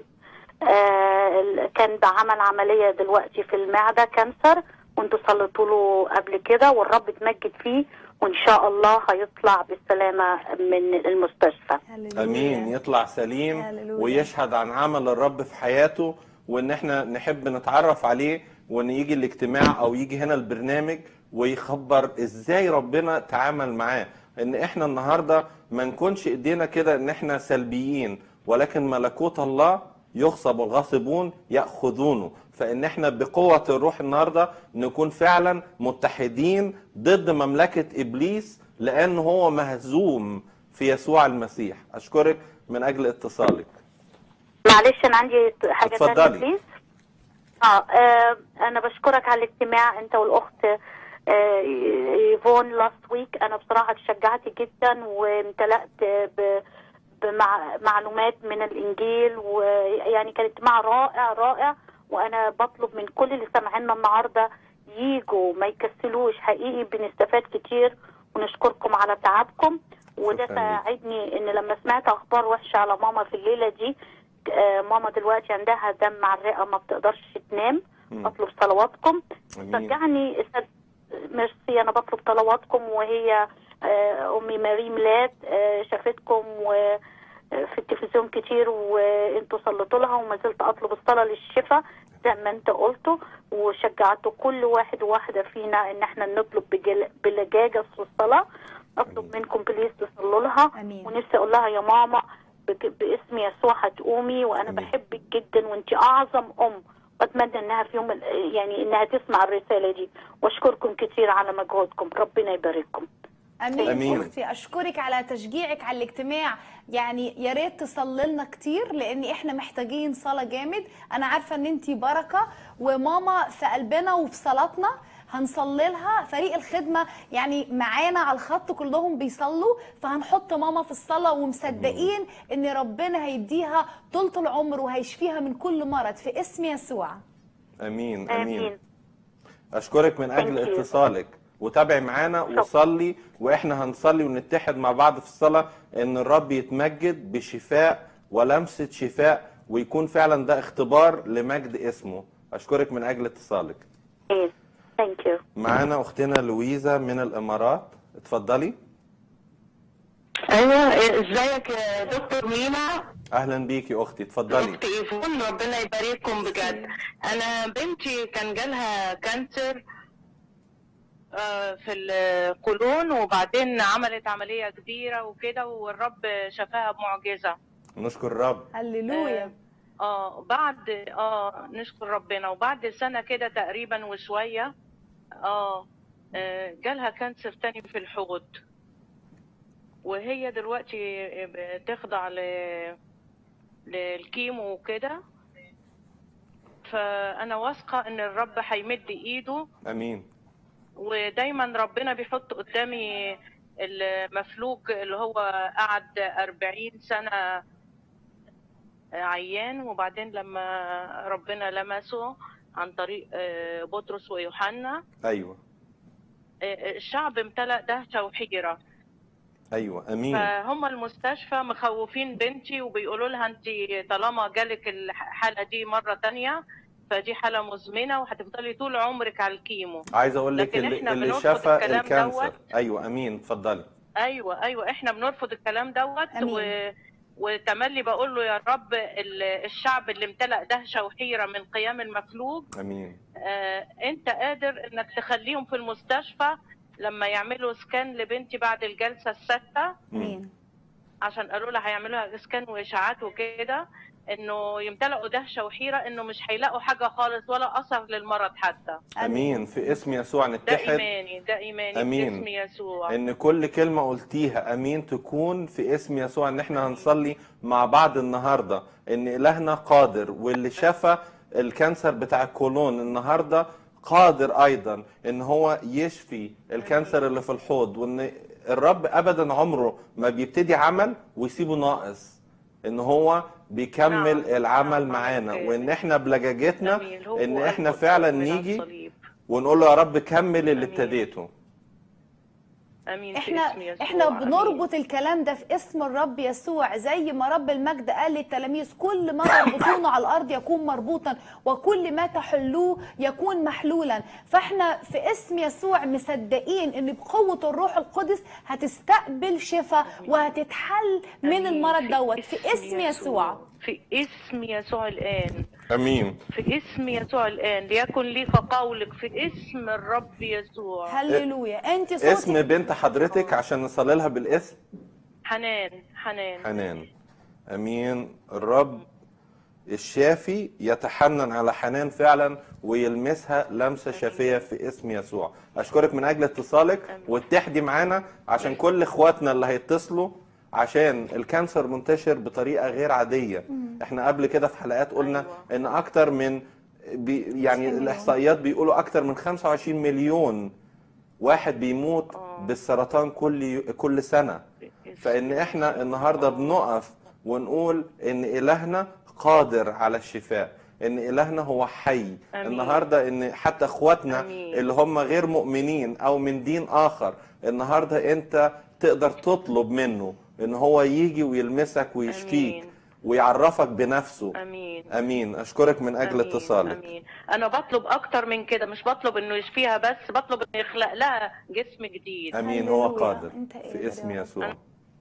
آه، ال- كان بعمل عمليه دلوقتي في المعده كانسر وانتوا صليتوا له قبل كده والرب اتمجد فيه وان شاء الله هيطلع بالسلامه من المستشفى امين يطلع سليم هللويا. ويشهد عن عمل الرب في حياته وان احنا نحب نتعرف عليه وان يجي الاجتماع او يجي هنا البرنامج ويخبر ازاي ربنا تعامل معاه ان احنا النهارده ما نكونش ايدينا كده ان احنا سلبيين ولكن ملكوت الله يغصب الغاصبون ياخذونه فان احنا بقوه الروح النهارده نكون فعلا متحدين ضد مملكه ابليس لان هو مهزوم في يسوع المسيح اشكرك من اجل اتصالك معلش انا عندي حاجه تانية اتفضلي. بليز اه آه، انا بشكرك على الاجتماع انت والاخت آه، ايفون لاست ويك انا بصراحه اتشجعت جدا وامتلأت ب بمعلومات من الانجيل ويعني كان اجتماع رائع رائع وانا بطلب من كل اللي سامعينا النهارده ييجوا ما يكسلوش حقيقي بنستفاد كتير ونشكركم على تعبكم وده شكراً ليك. ساعدني ان لما سمعت اخبار وحشه على ماما في الليله دي آه، ماما دلوقتي عندها دم على الرئه ما بتقدرش تنام مم. اطلب صلواتكم امين شجعني أستاذ ميرسي انا بطلب صلواتكم وهي آه، امي ماري ميلاد آه، شافتكم و في التلفزيون كتير وانتوا صليتوا لها وما زلت اطلب الصلاه للشفاء زي ما انت قلتوا وشجعتوا كل واحد وواحده فينا ان احنا نطلب بجل- بلجاجه في الصلاه اطلب منكم بليز تصلوا لها ونفسي اقول لها يا ماما بك- باسم يسوع هتقومي وانا بحبك جدا وانت اعظم ام واتمنى انها في يوم ال- يعني انها تسمع الرساله دي واشكركم كتير على مجهودكم ربنا يبارككم امين, أمين. اختي اشكرك على تشجيعك على الاجتماع يعني يا ريت تصلي لنا كتير لان احنا محتاجين صلاه جامد انا عارفه ان انت بركه وماما في قلبنا وفي صلاتنا هنصلي لها فريق الخدمه يعني معانا على الخط كلهم بيصلوا فهنحط ماما في الصلاه ومصدقين ان ربنا هيديها طولة العمر وهيشفيها من كل مرض في اسم يسوع امين امين اشكرك من اجل اتصالك وتابعي معانا وصلي واحنا هنصلي ونتحد مع بعض في الصلاه ان الرب يتمجد بشفاء ولمسه شفاء ويكون فعلا ده اختبار لمجد اسمه اشكرك من اجل اتصالك ثانك يو معانا اختنا لويزا من الامارات اتفضلي ايوه ازيك يا دكتور مينا اهلا بيكي اختي اتفضلي اختي ايفون ربنا يبارككم بجد انا بنتي كان جالها كانسر آه، في القولون وبعدين عملت عملية كبيرة وكده والرب شفاها بمعجزة نشكر الرب هللويا اه بعد اه نشكر ربنا وبعد سنة كده تقريبا وشوية اه آه، جالها كانسر تاني في الحوض وهي دلوقتي بتخضع ل... للكيمو وكده فأنا واثقة إن الرب هيمد إيده امين ودايما ربنا بيحط قدامي المفلوج اللي هو قعد أربعين سنة عيان وبعدين لما ربنا لمسه عن طريق آه، بطرس ويوحنا ايوه آه، الشعب امتلأ دهشة وحيرة ايوه امين فهم المستشفى مخوفين بنتي وبيقولوا لها انت طالما جالك الحالة دي مرة تانية فدي حالة مزمنة وهتفضلي طول عمرك على الكيمو عايز اقول لك لكن اللي, احنا اللي بنرفض شفى الكلام الكانسر دوت. ايوه امين اتفضلي ايوه ايوه احنا بنرفض الكلام دوت أمين. و... وتملي بقول له يا رب ال- الشعب اللي امتلأ دهشة وحيرة من قيام المفلوج امين آه انت قادر انك تخليهم في المستشفى لما يعملوا سكان لبنتي بعد الجلسة السادسة امين عشان قالوا لها هيعملوا لها سكان واشاعات وكده انه يمتلئوا دهشه وحيره انه مش هيلاقوا حاجه خالص ولا اثر للمرض حتى امين في اسم يسوع ده نتحد ايماني ده ايماني أمين. باسم يسوع ان كل كلمه قلتيها امين تكون في اسم يسوع ان احنا هنصلي مع بعض النهارده ان الهنا قادر واللي شفى الكانسر بتاع الكولون النهارده قادر ايضا ان هو يشفي الكانسر اللي في الحوض وان الرب ابدا عمره ما بيبتدي عمل ويسيبه ناقص ان هو بيكمل نعم، العمل معانا وان احنا بلجاجتنا أمين. هو ان احنا قلبه فعلا من نيجي الصليب. ونقول له يا رب كمل اللي ابتديته امين في احنا اسم يسوع احنا أمين. بنربط الكلام ده في اسم الرب يسوع زي ما رب المجد قال للتلاميذ كل ما تربطونه على الارض يكون مربوطا وكل ما تحلوه يكون محلولا فاحنا في اسم يسوع مصدقين ان بقوه الروح القدس هتستقبل شفاء وهتتحل من أمين. المرض في دوت في اسم يسوع في اسم يسوع الان امين في اسم يسوع الان ليكن لي كقولك في اسم الرب يسوع هللويا انت اسم صوتك بنت حضرتك عشان نصلي لها بالاسم حنان حنان حنان امين الرب الشافي يتحنن على حنان فعلا ويلمسها لمسه شافيه في اسم يسوع اشكرك من اجل اتصالك واتحدي معانا عشان كل اخواتنا اللي هيتصلوا عشان الكانسر منتشر بطريقه غير عاديه احنا قبل كده في حلقات قلنا ان اكتر من بي يعني الاحصائيات بيقولوا اكتر من 25 مليون واحد بيموت بالسرطان كل كل سنه فان احنا النهارده بنقف ونقول ان الهنا قادر على الشفاء ان الهنا هو حي أمين. النهارده ان حتى اخواتنا أمين. اللي هم غير مؤمنين او من دين اخر النهارده انت تقدر تطلب منه ان هو يجي ويلمسك ويشفيك أمين. ويعرفك بنفسه امين امين اشكرك من اجل أمين. اتصالك امين انا بطلب اكتر من كده مش بطلب انه يشفيها بس بطلب انه يخلق لها جسم جديد امين هو هللويا. قادر أنت في قادر اسم يا رب. يسوع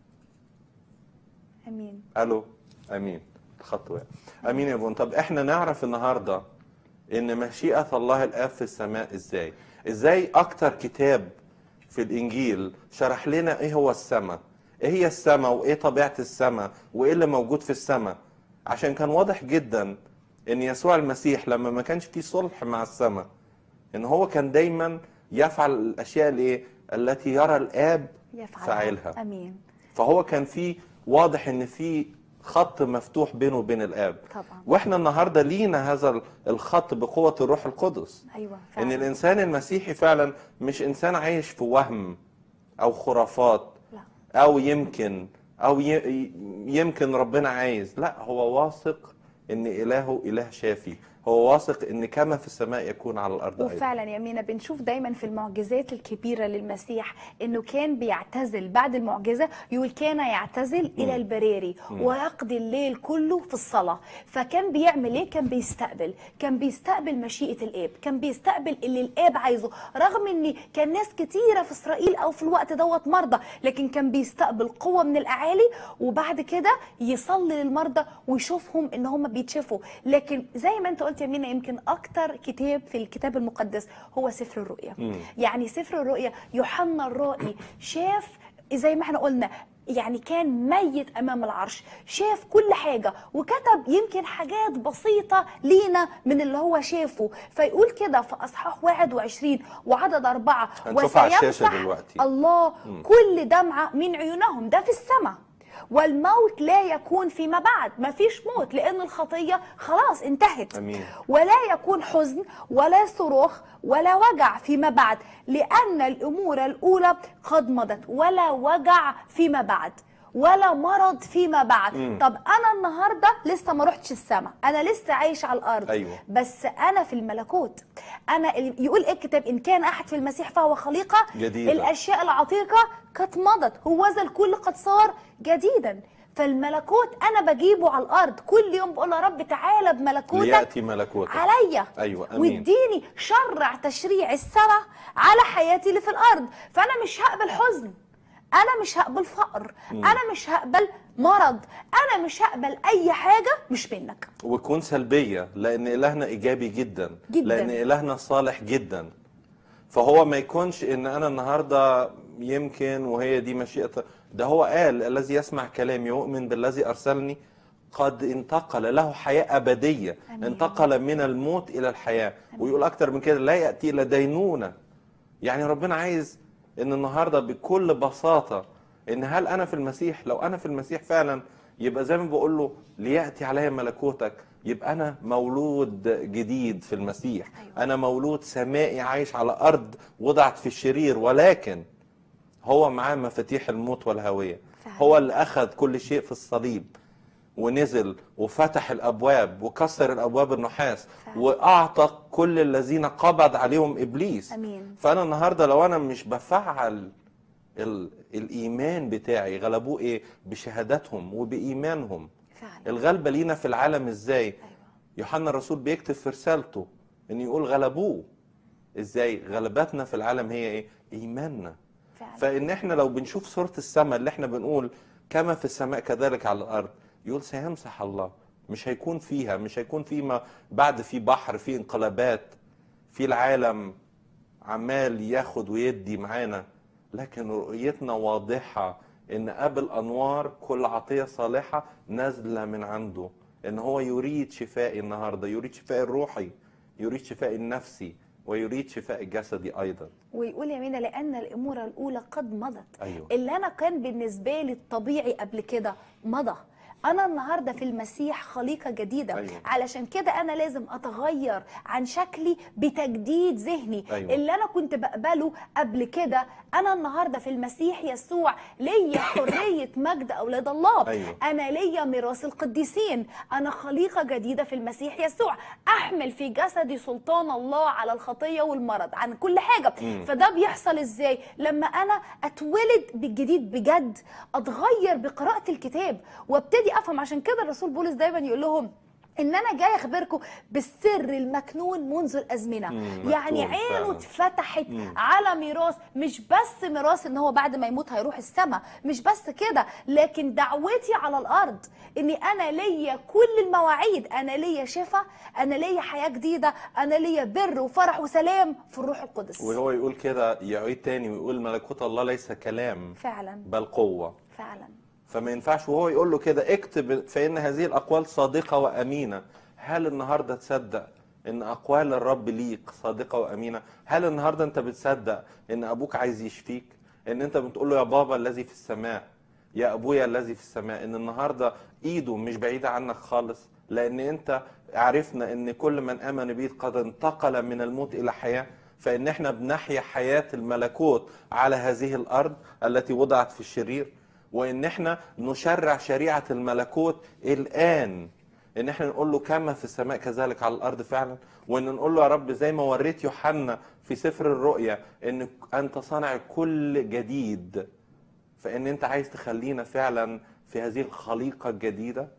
امين الو امين الخط وقع امين يا بون طب احنا نعرف النهارده ان مشيئه الله الاب في السماء ازاي ازاي اكتر كتاب في الانجيل شرح لنا ايه هو السماء ايه هي السماء وايه طبيعه السماء وايه اللي موجود في السماء عشان كان واضح جدا ان يسوع المسيح لما ما كانش فيه صلح مع السماء ان هو كان دايما يفعل الاشياء الايه التي يرى الاب يفعل فاعلها امين فهو كان في واضح ان في خط مفتوح بينه وبين الاب طبعا واحنا النهارده لينا هذا الخط بقوه الروح القدس ايوه ان فعلا الانسان المسيحي فعلا مش انسان عايش في وهم او خرافات لا. او يمكن او ي- يمكن ربنا عايز لا هو واثق ان الهه اله شافي هو واثق ان كما في السماء يكون على الارض ايضا وفعلا يا مينا بنشوف دايما في المعجزات الكبيرة للمسيح انه كان بيعتزل بعد المعجزة يقول كان يعتزل الى البراري مم. ويقضي الليل كله في الصلاة فكان بيعمل ايه كان بيستقبل كان بيستقبل مشيئة الاب كان بيستقبل اللي الاب عايزه رغم ان كان ناس كتيرة في اسرائيل او في الوقت دوت مرضى لكن كان بيستقبل قوة من الاعالي وبعد كده يصلي للمرضى ويشوفهم ان هم بيتشفوا لكن زي ما انت قلت يا مينا يمكن اكتر كتاب في الكتاب المقدس هو سفر الرؤيا مم. يعني سفر الرؤيا يوحنا الرائي شاف زي ما احنا قلنا يعني كان ميت امام العرش شاف كل حاجه وكتب يمكن حاجات بسيطه لينا من اللي هو شافه فيقول كده في اصحاح 21 وعدد اربعه هنشوفها على الشاشة وسيمسح دلوقتي. الله مم. كل دمعه من عيونهم ده في السماء والموت لا يكون فيما بعد ما فيش موت لان الخطيه خلاص انتهت امين ولا يكون حزن ولا صراخ ولا وجع فيما بعد لأن الأمور الأولى قد مضت ولا وجع فيما بعد ولا مرض فيما بعد مم. طب أنا النهاردة لسه ما رحتش السماء أنا لسه عايش على الأرض أيوة. بس أنا في الملكوت أنا يقول إيه الكتاب إن كان أحد في المسيح فهو خليقة جديدة. الأشياء العتيقة قد مضت هو ذا الكل قد صار جديدا فالملكوت أنا بجيبه على الأرض كل يوم بقول يا رب تعالى بملكوتك لياتي ملكوتك عليا ايوه امين واديني شرع تشريع السماء على حياتي اللي في الارض فانا مش هقبل حزن انا مش هقبل فقر مم. انا مش هقبل مرض انا مش هقبل اي حاجه مش منك ويكون سلبيه لان الهنا ايجابي جدا جداً. لان الهنا صالح جدا فهو ما يكونش ان انا النهارده يمكن وهي دي مشيئه ده هو قال الذي يسمع كلامي يؤمن بالذي ارسلني قد انتقل له حياه ابديه أمين. انتقل من الموت الى الحياه ويقول اكتر من كده لا ياتي الى دينونه يعني ربنا عايز ان النهارده بكل بساطه ان هل انا في المسيح لو انا في المسيح فعلا يبقى زي ما بقول له لياتي علي ملكوتك يبقى انا مولود جديد في المسيح انا مولود سمائي عايش على ارض وضعت في الشرير ولكن هو معاه مفاتيح الموت والهويه هو اللي اخذ كل شيء في الصليب ونزل وفتح الابواب وكسر الابواب النحاس واعتق كل الذين قبض عليهم ابليس امين فانا النهارده لو انا مش بفعل ال... الايمان بتاعي غلبوه ايه بشهاداتهم وبايمانهم فعلا الغلبه لينا في العالم ازاي يوحنا الرسول بيكتب في رسالته ان يقول غلبوه ازاي غلبتنا في العالم هي ايه ايماننا فعلا فان احنا لو بنشوف صوره السماء اللي احنا بنقول كما في السماء كذلك على الارض يقول سيمسح الله مش هيكون فيها مش هيكون في ما بعد في بحر في انقلابات في العالم عمال ياخد ويدي معانا لكن رؤيتنا واضحة ان قبل انوار كل عطية صالحة نازلة من عنده ان هو يريد شفائي النهاردة يريد شفائي الروحي يريد شفائي النفسي ويريد شفاء الجسدي ايضا ويقول يا مينا لان الامور الاولى قد مضت ايوه اللي انا كان بالنسبه لي الطبيعي قبل كده مضى انا النهارده في المسيح خليقه جديده أيوة. علشان كده انا لازم اتغير عن شكلي بتجديد ذهني أيوة. اللي انا كنت بقبله قبل كده انا النهارده في المسيح يسوع ليا حريه مجد اولاد الله أيوة. انا ليا ميراث القديسين انا خليقه جديده في المسيح يسوع احمل في جسدي سلطان الله على الخطيه والمرض عن كل حاجه مم. فده بيحصل ازاي لما انا اتولد بالجديد بجد اتغير بقراءه الكتاب وابتدي افهم عشان كده الرسول بولس دايما يقول لهم ان انا جاي اخبركم بالسر المكنون منذ الازمنه مم، يعني مكتوم عينه فعلا. اتفتحت مم. على ميراث مش بس ميراث ان هو بعد ما يموت هيروح السماء مش بس كده لكن دعوتي على الارض اني انا ليا كل المواعيد انا ليا شفاء انا ليا حياه جديده انا ليا بر وفرح وسلام في الروح القدس وهو يقول كده يعيد تاني ويقول ملكوت الله ليس كلام فعلا بل قوة فعلا فما ينفعش وهو يقول له كده اكتب فإن هذه الأقوال صادقة وأمينة هل النهاردة تصدق إن أقوال الرب ليك صادقة وأمينة هل النهاردة أنت بتصدق إن أبوك عايز يشفيك إن أنت بتقول له يا بابا الذي في السماء يا أبويا الذي في السماء إن النهاردة إيده مش بعيدة عنك خالص لأن أنت عرفنا إن كل من آمن بيه قد انتقل من الموت إلى حياة فإن إحنا بنحيا حياة الملكوت على هذه الأرض التي وضعت في الشرير وان احنا نشرع شريعه الملكوت الان ان احنا نقول له كما في السماء كذلك على الارض فعلا وان نقول له يا رب زي ما وريت يوحنا في سفر الرؤيا ان انت صانع كل جديد فان انت عايز تخلينا فعلا في هذه الخليقه الجديده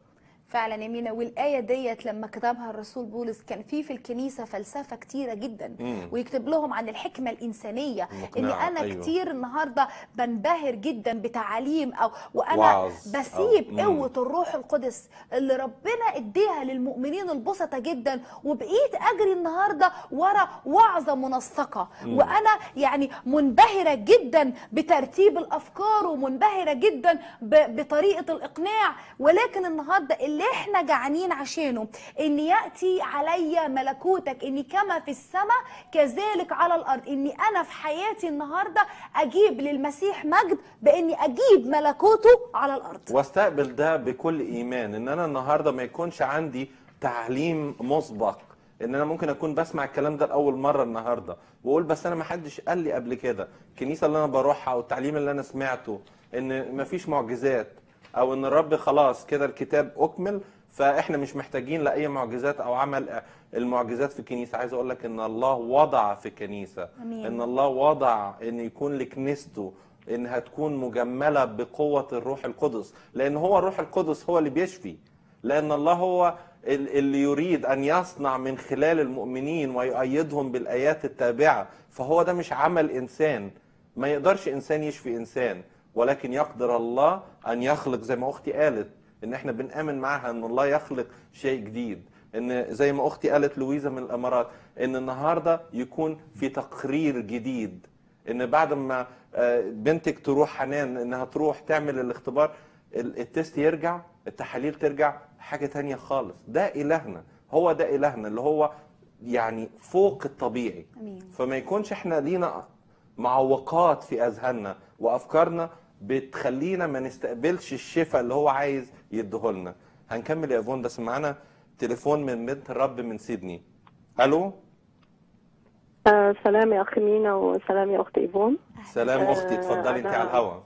فعلا يا مينا والآية ديت لما كتبها الرسول بولس كان في في الكنيسة فلسفة كتيرة جدا مم. ويكتب لهم عن الحكمة الإنسانية إن المقنعة، أنا أيوة. كتير النهاردة بنبهر جدا بتعاليم أو وأنا وعظ بسيب أو- مم. قوة الروح القدس اللي ربنا اديها للمؤمنين البسطة جدا وبقيت أجري النهاردة ورا وعظة منسقة مم. وأنا يعني منبهرة جدا بترتيب الأفكار ومنبهرة جدا ب- بطريقة الإقناع ولكن النهاردة اللي احنا جعانين عشانه ان يأتي علي ملكوتك اني كما في السماء كذلك على الأرض اني أنا في حياتي النهاردة أجيب للمسيح مجد باني أجيب ملكوته على الأرض واستقبل ده بكل ايمان ان انا النهارده ما يكونش عندي تعليم مسبق ان انا ممكن اكون بسمع الكلام ده لاول مره النهارده واقول بس انا ما حدش قال لي قبل كده الكنيسه اللي انا بروحها او التعليم اللي انا سمعته ان ما فيش معجزات او ان الرب خلاص كده الكتاب اكمل فاحنا مش محتاجين لاي معجزات او عمل المعجزات في الكنيسه عايز اقول لك ان الله وضع في الكنيسه أمين. ان الله وضع ان يكون لكنيسته انها تكون مجمله بقوه الروح القدس لان هو الروح القدس هو اللي بيشفي لان الله هو ال- اللي يريد ان يصنع من خلال المؤمنين ويؤيدهم بالايات التابعه فهو ده مش عمل انسان ما يقدرش انسان يشفي انسان ولكن يقدر الله ان يخلق زي ما اختي قالت ان احنا بنامن معاها ان الله يخلق شيء جديد ان زي ما اختي قالت لويزا من الامارات ان النهارده يكون في تقرير جديد ان بعد ما آه، بنتك تروح حنان انها تروح تعمل الاختبار ال- التست يرجع التحاليل ترجع حاجة تانية خالص ده إلهنا هو ده إلهنا اللي هو يعني فوق الطبيعي أمين فما يكونش احنا لينا معوقات في أذهاننا وأفكارنا بتخلينا ما نستقبلش الشفاء اللي هو عايز يديهولنا هنكمل يا فون بس معانا تليفون من بنت الرب من سيدني الو آه سلام يا اخي مينا وسلام يا اخت ايفون سلام اختي اتفضلي انت أنا- على الهوا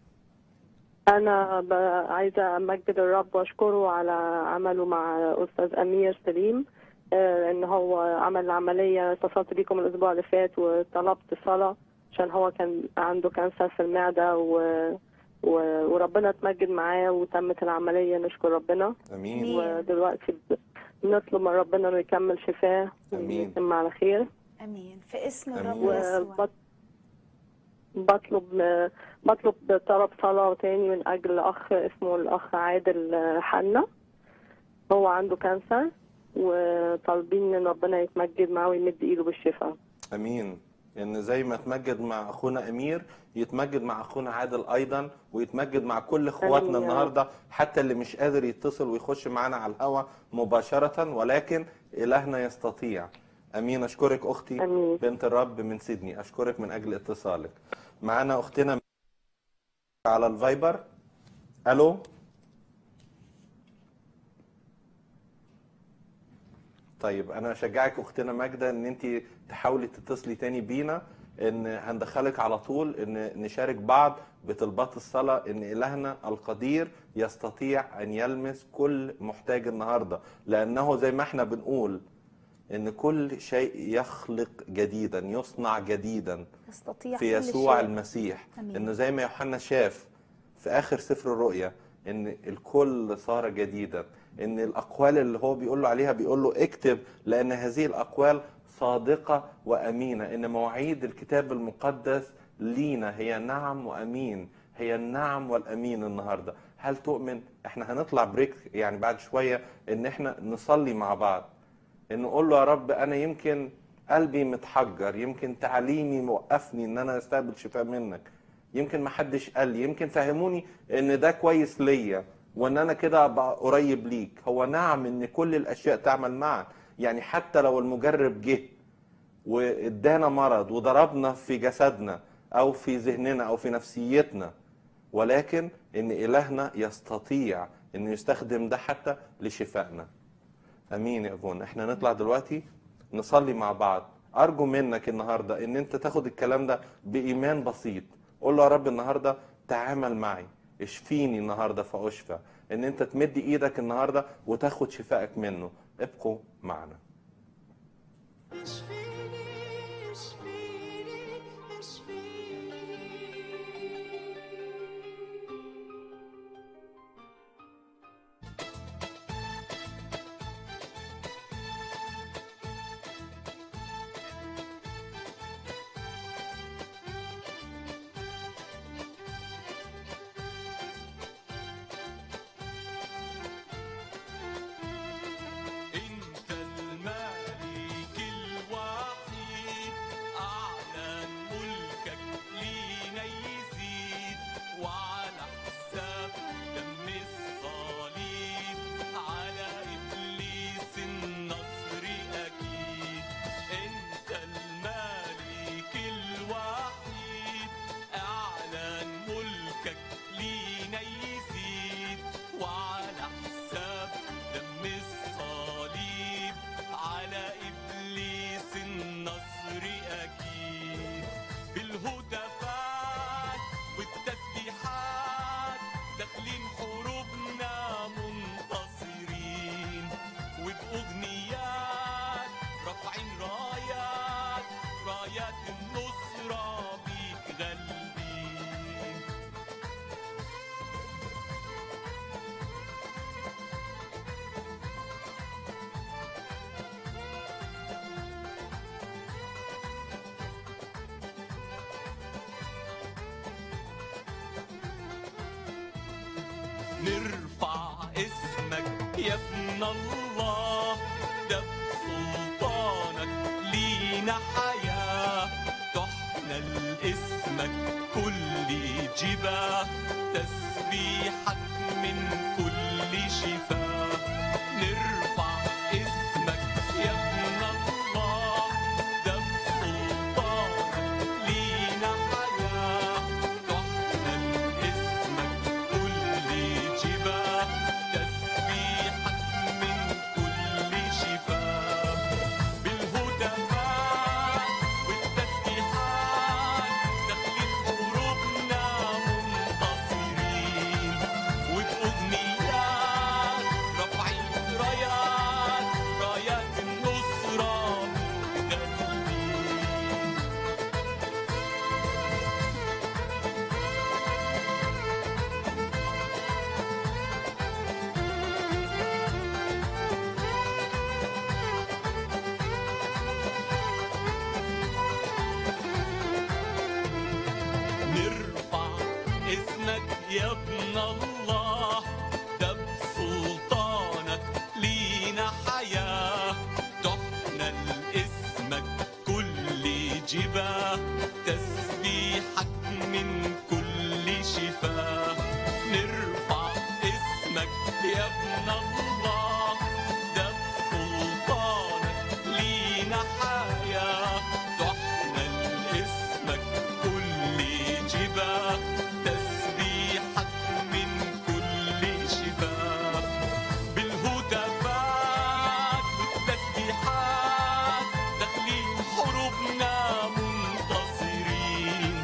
انا ب- عايزه امجد الرب واشكره على عمله مع استاذ امير سليم آه، ان هو عمل العمليه اتصلت بيكم الاسبوع اللي فات وطلبت صلاه عشان هو كان عنده كانسر في المعده و... و... وربنا اتمجد معاه وتمت العمليه نشكر ربنا امين ودلوقتي ب- بنطلب من ربنا انه يكمل شفاه امين ويتم على خير امين في اسم الرب أمين. يسوع وبط- بطلب بطلب طلب صلاة تاني من أجل أخ اسمه الأخ عادل حنا هو عنده كانسر وطالبين إن ربنا يتمجد معاه ويمد إيده بالشفاء امين ان زي ما اتمجد مع اخونا امير يتمجد مع اخونا عادل ايضا ويتمجد مع كل اخواتنا آمين يا رب. النهارده حتى اللي مش قادر يتصل ويخش معانا على الهوا مباشره ولكن الهنا يستطيع امين اشكرك اختي أمين. بنت الرب من سيدني اشكرك من اجل اتصالك معانا اختنا على الفايبر الو طيب انا اشجعك اختنا ماجده ان انت تحاولي تتصلي تاني بينا ان هندخلك على طول ان نشارك بعض بطلبات الصلاه ان الهنا القدير يستطيع ان يلمس كل محتاج النهارده لانه زي ما احنا بنقول ان كل شيء يخلق جديدا يصنع جديدا يستطيع في كل يسوع شيء. المسيح أمين. انه زي ما يوحنا شاف في اخر سفر الرؤيا ان الكل صار جديدا ان الاقوال اللي هو بيقول له عليها بيقول له اكتب لان هذه الاقوال صادقه وامينه ان مواعيد الكتاب المقدس لينا هي نعم وامين هي النعم والامين النهارده هل تؤمن احنا هنطلع بريك يعني بعد شويه ان احنا نصلي مع بعض ان نقول له يا رب انا يمكن قلبي متحجر يمكن تعليمي موقفني ان انا استقبل شفاء منك يمكن ما حدش قال لي يمكن فهموني ان ده كويس ليا وان انا كده ابقى قريب ليك هو نعم ان كل الاشياء تعمل معا يعني حتى لو المجرب جه وادانا مرض وضربنا في جسدنا او في ذهننا او في نفسيتنا ولكن ان الهنا يستطيع انه يستخدم ده حتى لشفائنا امين يا ابونا احنا نطلع دلوقتي نصلي مع بعض ارجو منك النهارده ان انت تاخد الكلام ده بايمان بسيط قول له يا رب النهارده تعامل معي اشفيني النهارده فاشفى ان انت تمد ايدك النهارده وتاخد شفائك منه ابقوا معنا نرفع اسمك يا ابن الله ده بسلطانك لينا حياة تحمل اسمك كل جباه تسبيحك من كل شفاه نرفع اسمك يا ابن الله ده بسلطانك لينا حياة تحمل اسمك كل جباه تسبيحك من كل شفاه بالهتافات والتسبيحات داخلين حروبنا منتصرين وبأغنيات رافعين رايات رايات النصرة متغلبين نرفع اسمك يا ابن الله ده بسلطانك لينا حياة تحمل اسمك كل جباه تسبيحك من كل شفاه نرفع اسمك يا ابن الله ده بسلطانك لينا حياة تحمل اسمك كل جباه تسبيحك من كل شفاه بالهتافات والتسبيحات داخلين حروبنا منتصرين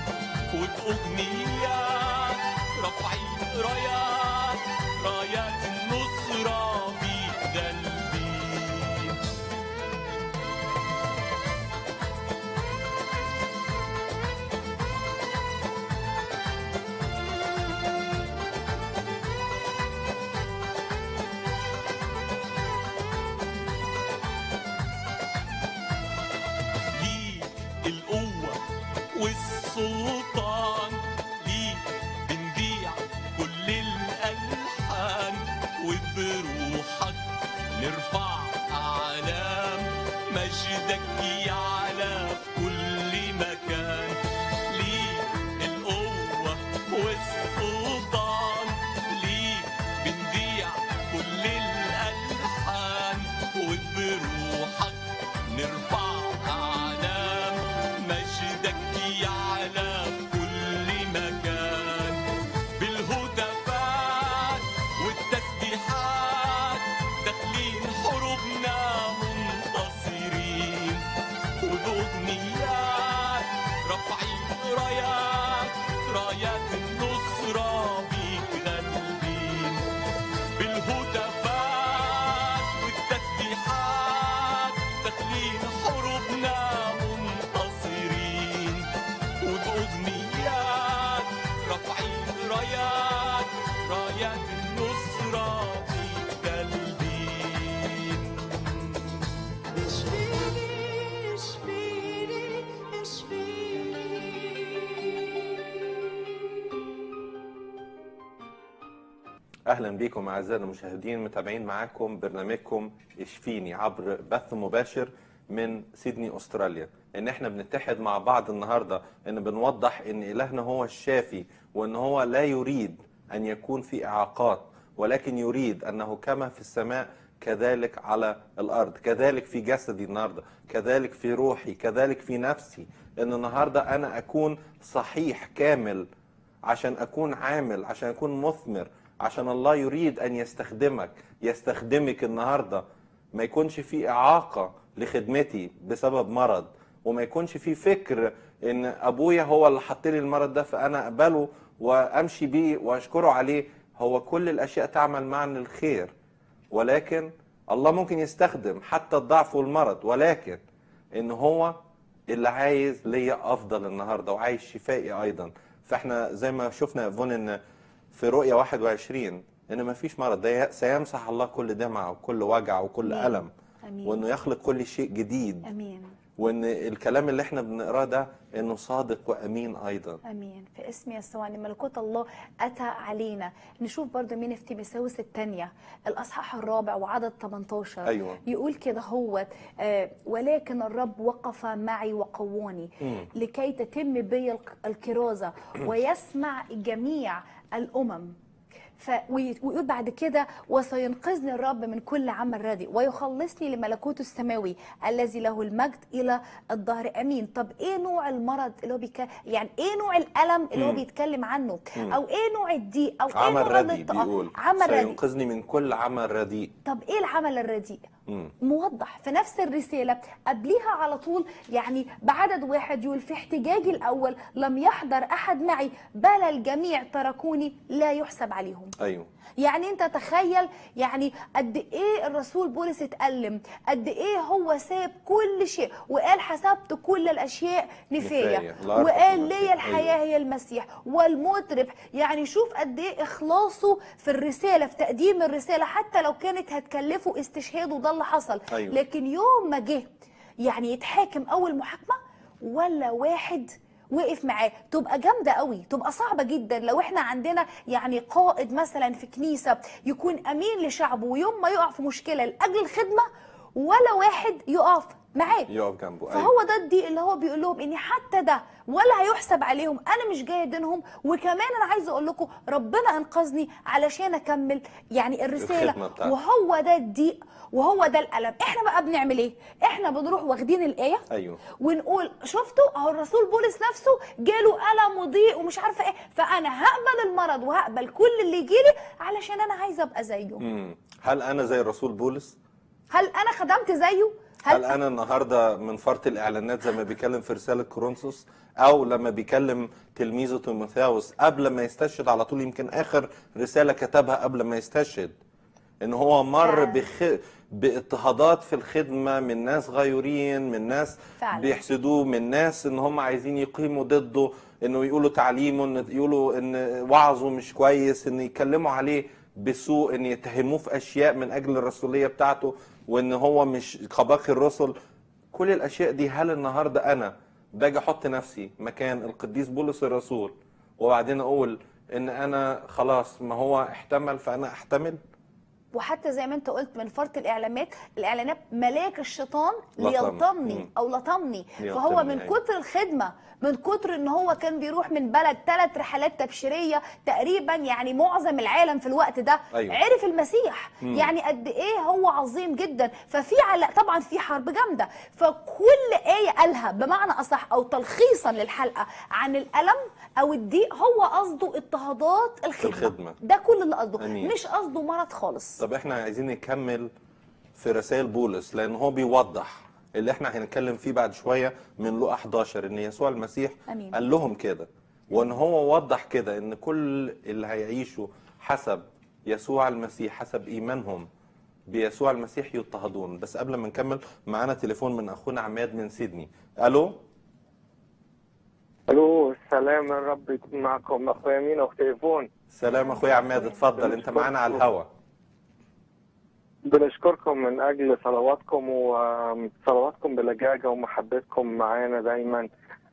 وبأغنيات رافعين رايات رايات النصرة بيغلبين ليك القوة والسلطان ليك بنبيع كل الألحان وبروحك نرفع أعلام مجدك يعلى في كل مكان ليك القوة والسلطان ليك بنبيع كل الألحان وبروحك نرفع أعلام مجدك يعلى في كل مكان بالهتافات والتسبيحات داخلين حروبنا منتصرين وبأغنيات رافعين رايات رايات النصرة بيغلبين بالهتافات والتسبيحات داخلين حروبنا منتصرين وبأغنيات رافعين رايات رايات النصرة بيغلبين اشفيني اشفيني اهلا بكم اعزائنا المشاهدين متابعين معاكم برنامجكم اشفيني عبر بث مباشر من سيدني استراليا ان احنا بنتحد مع بعض النهارده ان بنوضح ان الهنا هو الشافي وان هو لا يريد ان يكون في اعاقات ولكن يريد انه كما في السماء كذلك على الارض كذلك في جسدي النهارده كذلك في روحي كذلك في نفسي ان النهارده انا اكون صحيح كامل عشان اكون عامل عشان اكون مثمر عشان الله يريد ان يستخدمك يستخدمك النهارده ما يكونش في اعاقه لخدمتي بسبب مرض وما يكونش في فكر ان ابويا هو اللي حط لي المرض ده فانا اقبله وامشي بيه واشكره عليه هو كل الاشياء تعمل معا للخير ولكن الله ممكن يستخدم حتى الضعف والمرض ولكن ان هو اللي عايز ليا افضل النهارده وعايز شفائي ايضا فاحنا زي ما شفنا يا فون ان في رؤيا 21 ان ما فيش مرض ده سيمسح الله كل دمعه وكل وجع وكل آمين. الم امين وانه يخلق كل شيء جديد امين وان الكلام اللي احنا بنقراه ده انه صادق وامين ايضا امين في اسم يسوع ان ملكوت الله اتى علينا نشوف برضو مين في تيموثاوس الثانيه الاصحاح الرابع وعدد 18 أيوة. يقول كده هو آه ولكن الرب وقف معي وقواني مم. لكي تتم بي الك- الكرازه ويسمع جميع الامم ف... وي- ويقول بعد كده وسينقذني الرب من كل عمل رديء ويخلصني لملكوته السماوي الذي له المجد الى الظهر امين طب ايه نوع المرض اللي هو بيك... يعني ايه نوع الالم اللي هو مم. بيتكلم عنه مم. او ايه نوع الضيق او ايه عمل نوع رديء الاضطهاد؟ بيقول عمل رديء سينقذني من كل عمل رديء طب ايه العمل الرديء مم. موضح في نفس الرسالة قبليها على طول يعني بعدد واحد يقول في احتجاجي الأول لم يحضر أحد معي بل الجميع تركوني لا يحسب عليهم ايوه يعني انت تخيل يعني قد ايه الرسول بولس اتألم قد ايه هو ساب كل شيء وقال حسبت كل الاشياء نفاية نفاية. لا أرفق وقال المسيح. لي الحياة أيوة. هي المسيح والموت ربح يعني شوف قد ايه اخلاصه في الرسالة في تقديم الرسالة حتى لو كانت هتكلفه استشهاد وده اللي حصل أيوة. لكن يوم ما جه يعني يتحاكم اول محاكمة ولا واحد وقف معاه تبقى جامده قوي تبقى صعبه جدا لو احنا عندنا يعني قائد مثلا في كنيسه يكون امين لشعبه ويوم ما يقع في مشكله لاجل الخدمه ولا واحد يقف معاه يقف جنبه فهو ده الضيق اللي هو بيقول لهم ان حتى ده ولا هيحسب عليهم انا مش جاي ادينهم وكمان انا عايزه اقول لكم ربنا انقذني علشان اكمل يعني الخدمة الرساله بتاعتي. وهو ده الضيق وهو ده الالم احنا بقى بنعمل ايه احنا بنروح واخدين الايه ايوه ونقول شفتوا اهو الرسول بولس نفسه جاله الم وضيق ومش عارفه ايه فانا هقبل المرض وهقبل كل اللي يجيلي علشان انا عايزه ابقى زيه مم. هل انا زي الرسول بولس هل انا خدمت زيه هل انا النهارده من فرط الاعلانات زي ما بيكلم في رساله كورنثوس او لما بيكلم تلميذه تيموثاوس قبل ما يستشهد على طول يمكن اخر رساله كتبها قبل ما يستشهد ان هو مر بخ... باضطهادات في الخدمه من ناس غيورين من ناس فعلا. بيحسدوه من ناس ان هم عايزين يقيموا ضده انه يقولوا تعليمه ان يقولوا ان وعظه مش كويس ان يتكلموا عليه بسوء ان يتهموه في اشياء من اجل الرسوليه بتاعته وان هو مش كباقي الرسل كل الاشياء دي هل النهارده انا باجي احط نفسي مكان القديس بولس الرسول وبعدين اقول ان انا خلاص ما هو احتمل فانا احتمل وحتى زي ما انت قلت من فرط الاعلانات الاعلانات ملاك الشيطان لطمني. ليلطمني مم. او لطمني ليلطمني، فهو من أيوة. كتر الخدمه من كتر ان هو كان بيروح من بلد ثلاث رحلات تبشيريه تقريبا يعني معظم العالم في الوقت ده أيوة. عرف المسيح مم. يعني قد ايه هو عظيم جدا ففي على طبعا في حرب جامده فكل ايه قالها بمعنى اصح او تلخيصا للحلقه عن الالم او الضيق هو قصده اضطهادات الخدمه الخدمة. ده كل اللي قصده أمين. مش قصده مرض خالص طب احنا عايزين نكمل في رسائل بولس لان هو بيوضح اللي احنا هنتكلم فيه بعد شويه من لقا 11 ان يسوع المسيح أمين. قال لهم كده وان هو وضح كده ان كل اللي هيعيشوا حسب يسوع المسيح حسب ايمانهم بيسوع المسيح يضطهدون بس قبل ما نكمل معانا تليفون من اخونا عماد من سيدني الو الو سلام الرب يكون معكم اخويا مين اخت تليفون سلام اخويا عماد اتفضل انت معانا على الهوا بنشكركم من اجل صلواتكم وصلواتكم بلجاجه ومحبتكم معانا دايما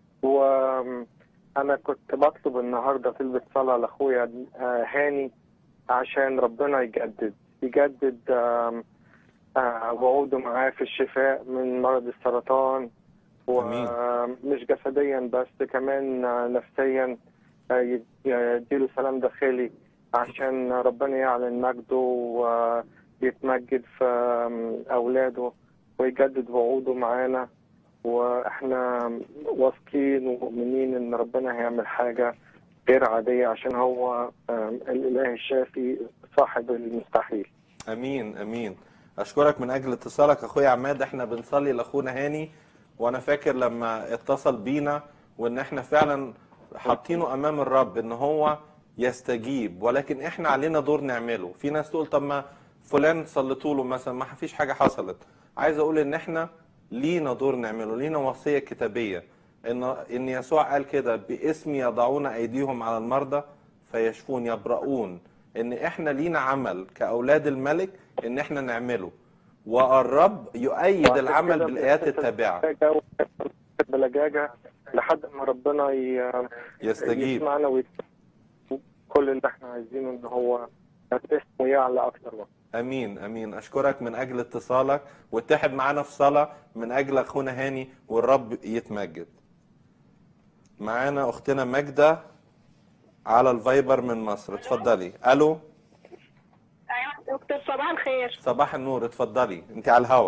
وانا كنت بطلب النهارده طلبة صلاه لاخويا آه، هاني عشان ربنا يجدد يجدد آم، آه، وعوده معاه في الشفاء من مرض السرطان ومش جسديا بس كمان آه، نفسيا آه، يد- يديله سلام داخلي عشان ربنا يعلن مجده ويتمجد في آم، أولاده ويجدد وعوده معانا واحنا واثقين ومؤمنين ان ربنا هيعمل حاجة غير عادية عشان هو آم، الإله الشافي صاحب المستحيل امين امين اشكرك من اجل اتصالك اخويا عماد احنا بنصلي لاخونا هاني وانا فاكر لما اتصل بينا وان احنا فعلا حاطينه امام الرب ان هو يستجيب ولكن احنا علينا دور نعمله في ناس تقول طب ما فلان صليتوا له مثلا ما فيش حاجه حصلت عايز اقول ان احنا لينا دور نعمله لينا وصيه كتابيه ان ان يسوع قال كده باسمي يضعون ايديهم على المرضى فيشفون يبرؤون ان احنا لينا عمل كاولاد الملك ان احنا نعمله والرب يؤيد وعشان العمل كده بالايات بنحس التابعه بلجاجة بلجاجة لحد ما ربنا ي- يستجيب. يسمعنا ويت- كل اللي احنا عايزينه ان هو اسمه يعلى اكتر وقت امين امين اشكرك من اجل اتصالك واتحد معانا في صلاه من اجل اخونا هاني والرب يتمجد معانا اختنا ماجده على الفايبر من مصر اتفضلي الو ايوه دكتور صباح الخير صباح النور اتفضلي انت على الهوا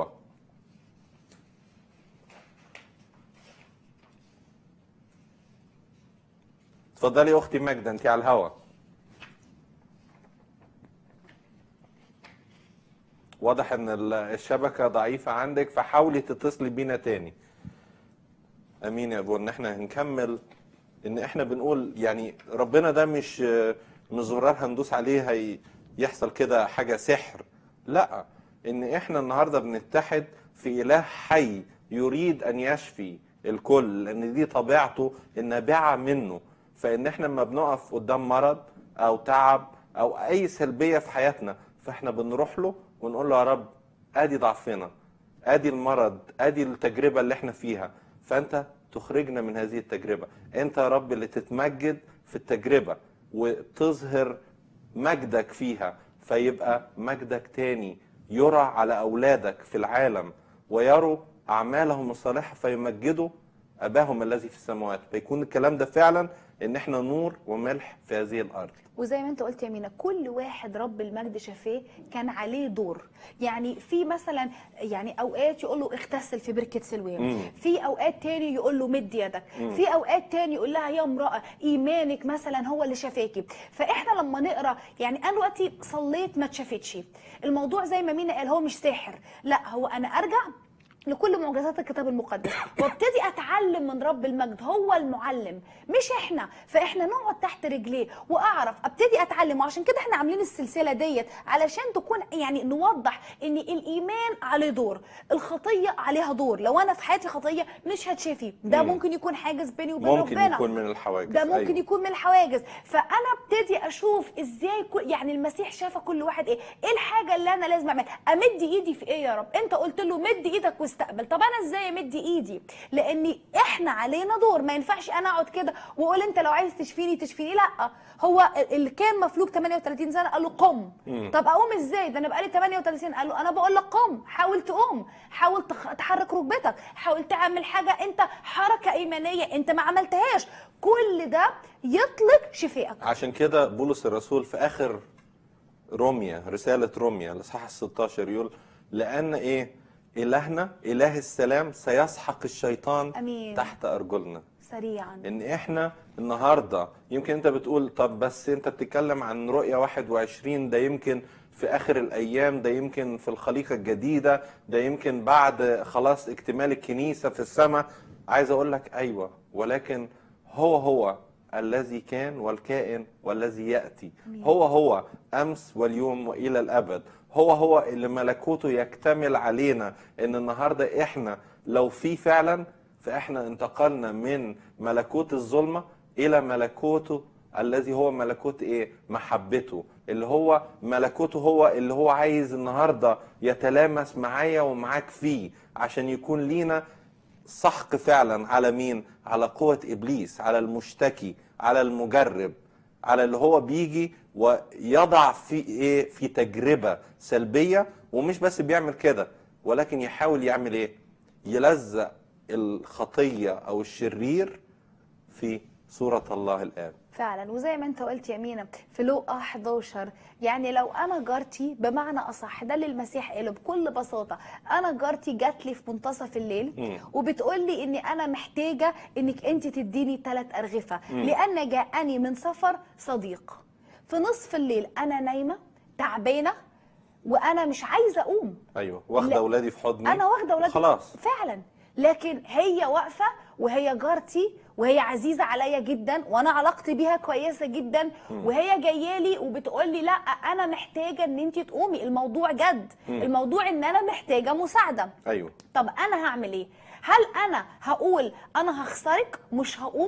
اتفضلي يا اختي ماجده انت على الهوا واضح ان ال- الشبكه ضعيفه عندك فحاولي تتصلي بينا تاني امين يا ابو ان احنا هنكمل ان احنا بنقول يعني ربنا ده مش مش زرار هندوس عليه هي يحصل كده حاجه سحر لا ان احنا النهارده بنتحد في اله حي يريد ان يشفي الكل لان دي طبيعته النابعه منه فان احنا لما بنقف قدام مرض او تعب او اي سلبيه في حياتنا فاحنا بنروح له ونقول له يا رب ادي ضعفنا ادي المرض ادي التجربه اللي احنا فيها فانت تخرجنا من هذه التجربه انت يا رب اللي تتمجد في التجربه وتظهر مجدك فيها فيبقى مجدك تاني يرى على اولادك في العالم ويروا اعمالهم الصالحه فيمجدوا اباهم الذي في السماوات فيكون الكلام ده فعلا ان احنا نور وملح في هذه الارض وزي ما انت قلت يا مينا كل واحد رب المجد شافاه كان عليه دور يعني في مثلا يعني اوقات يقول له اغتسل في بركه سلوان مم. في اوقات تاني يقول له مد يدك مم. في اوقات تاني يقول لها يا امراه ايمانك مثلا هو اللي شفاكي فاحنا لما نقرا يعني انا دلوقتي صليت ما اتشافتش الموضوع زي ما مينا قال هو مش ساحر لا هو انا ارجع لكل معجزات الكتاب المقدس وابتدي اتعلم من رب المجد هو المعلم مش احنا فاحنا نقعد تحت رجليه واعرف ابتدي اتعلم وعشان كده احنا عاملين السلسله ديت علشان تكون يعني نوضح ان الايمان عليه دور الخطيه عليها دور لو انا في حياتي خطيه مش هتشافي ده مم. ممكن يكون حاجز بيني وبين ممكن ربنا يكون من الحواجز ده ممكن أيوة. يكون من الحواجز فانا ابتدي اشوف ازاي كل يعني المسيح شاف كل واحد ايه ايه الحاجه اللي انا لازم اعملها امد ايدي في ايه يا رب انت قلت له مد ايدك واستقبل طب انا ازاي امد ايدي لان احنا علينا دور ما ينفعش انا اقعد كده واقول انت لو عايز تشفيني تشفيني لا هو اللي كان مفلوج 38 سنه قال له قم مم. طب اقوم ازاي ده انا بقالي 38 قال له انا بقول لك قم حاول تقوم حاول تخ- تحرك ركبتك حاول تعمل حاجه انت حركه ايمانيه انت ما عملتهاش كل ده يطلق شفائك عشان كده بولس الرسول في اخر روميا رساله روميا الاصحاح ال 16 يقول لان ايه الهنا اله السلام سيسحق الشيطان امين تحت ارجلنا سريعا ان احنا النهارده يمكن انت بتقول طب بس انت بتتكلم عن رؤية 21 ده يمكن في اخر الايام ده يمكن في الخليقة الجديدة ده يمكن بعد خلاص اكتمال الكنيسة في السماء عايز اقول لك ايوه ولكن هو هو الذي كان والكائن والذي ياتي أمين. هو هو امس واليوم والى الابد هو هو اللي ملكوته يكتمل علينا ان النهارده احنا لو في فعلا فاحنا انتقلنا من ملكوت الظلمه الى ملكوته الذي هو ملكوت ايه محبته اللي هو ملكوته هو اللي هو عايز النهارده يتلامس معايا ومعاك فيه عشان يكون لينا سحق فعلا على مين على قوة إبليس على المشتكي على المجرب على اللي هو بيجي ويضع في إيه في تجربة سلبية ومش بس بيعمل كده ولكن يحاول يعمل إيه يلزق الخطية أو الشرير في صورة الله الآب فعلا وزي ما انت قلت يا مينا في لوقا 11 يعني لو انا جارتي بمعنى اصح ده اللي المسيح قاله بكل بساطه انا جارتي جات لي في منتصف الليل مم. وبتقول لي اني انا محتاجه انك انت تديني ثلاث ارغفه مم. لان جاءني من سفر صديق في نصف الليل انا نايمه تعبانه وانا مش عايزه اقوم أيوه واخدة لا. أولادي في حضني انا واخده اولادي خلاص فعلا لكن هي واقفه وهي جارتي وهي عزيزه عليا جدا وانا علاقتي بيها كويسه جدا مم. وهي جايه لي وبتقول لي لا انا محتاجه ان انت تقومي الموضوع جد مم. الموضوع ان انا محتاجه مساعده أيوه طب انا هعمل ايه هل انا هقول انا هخسرك مش هقوم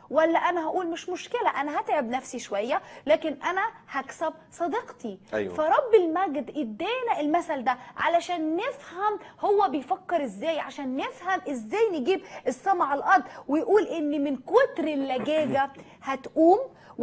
ولا انا هقول مش مشكله انا هتعب نفسي شويه لكن انا هكسب صديقتي أيوة. فرب المجد ادانا المثل ده علشان نفهم هو بيفكر ازاي عشان نفهم ازاي نجيب السما على الارض ويقول ان من كتر اللجاجه هتقوم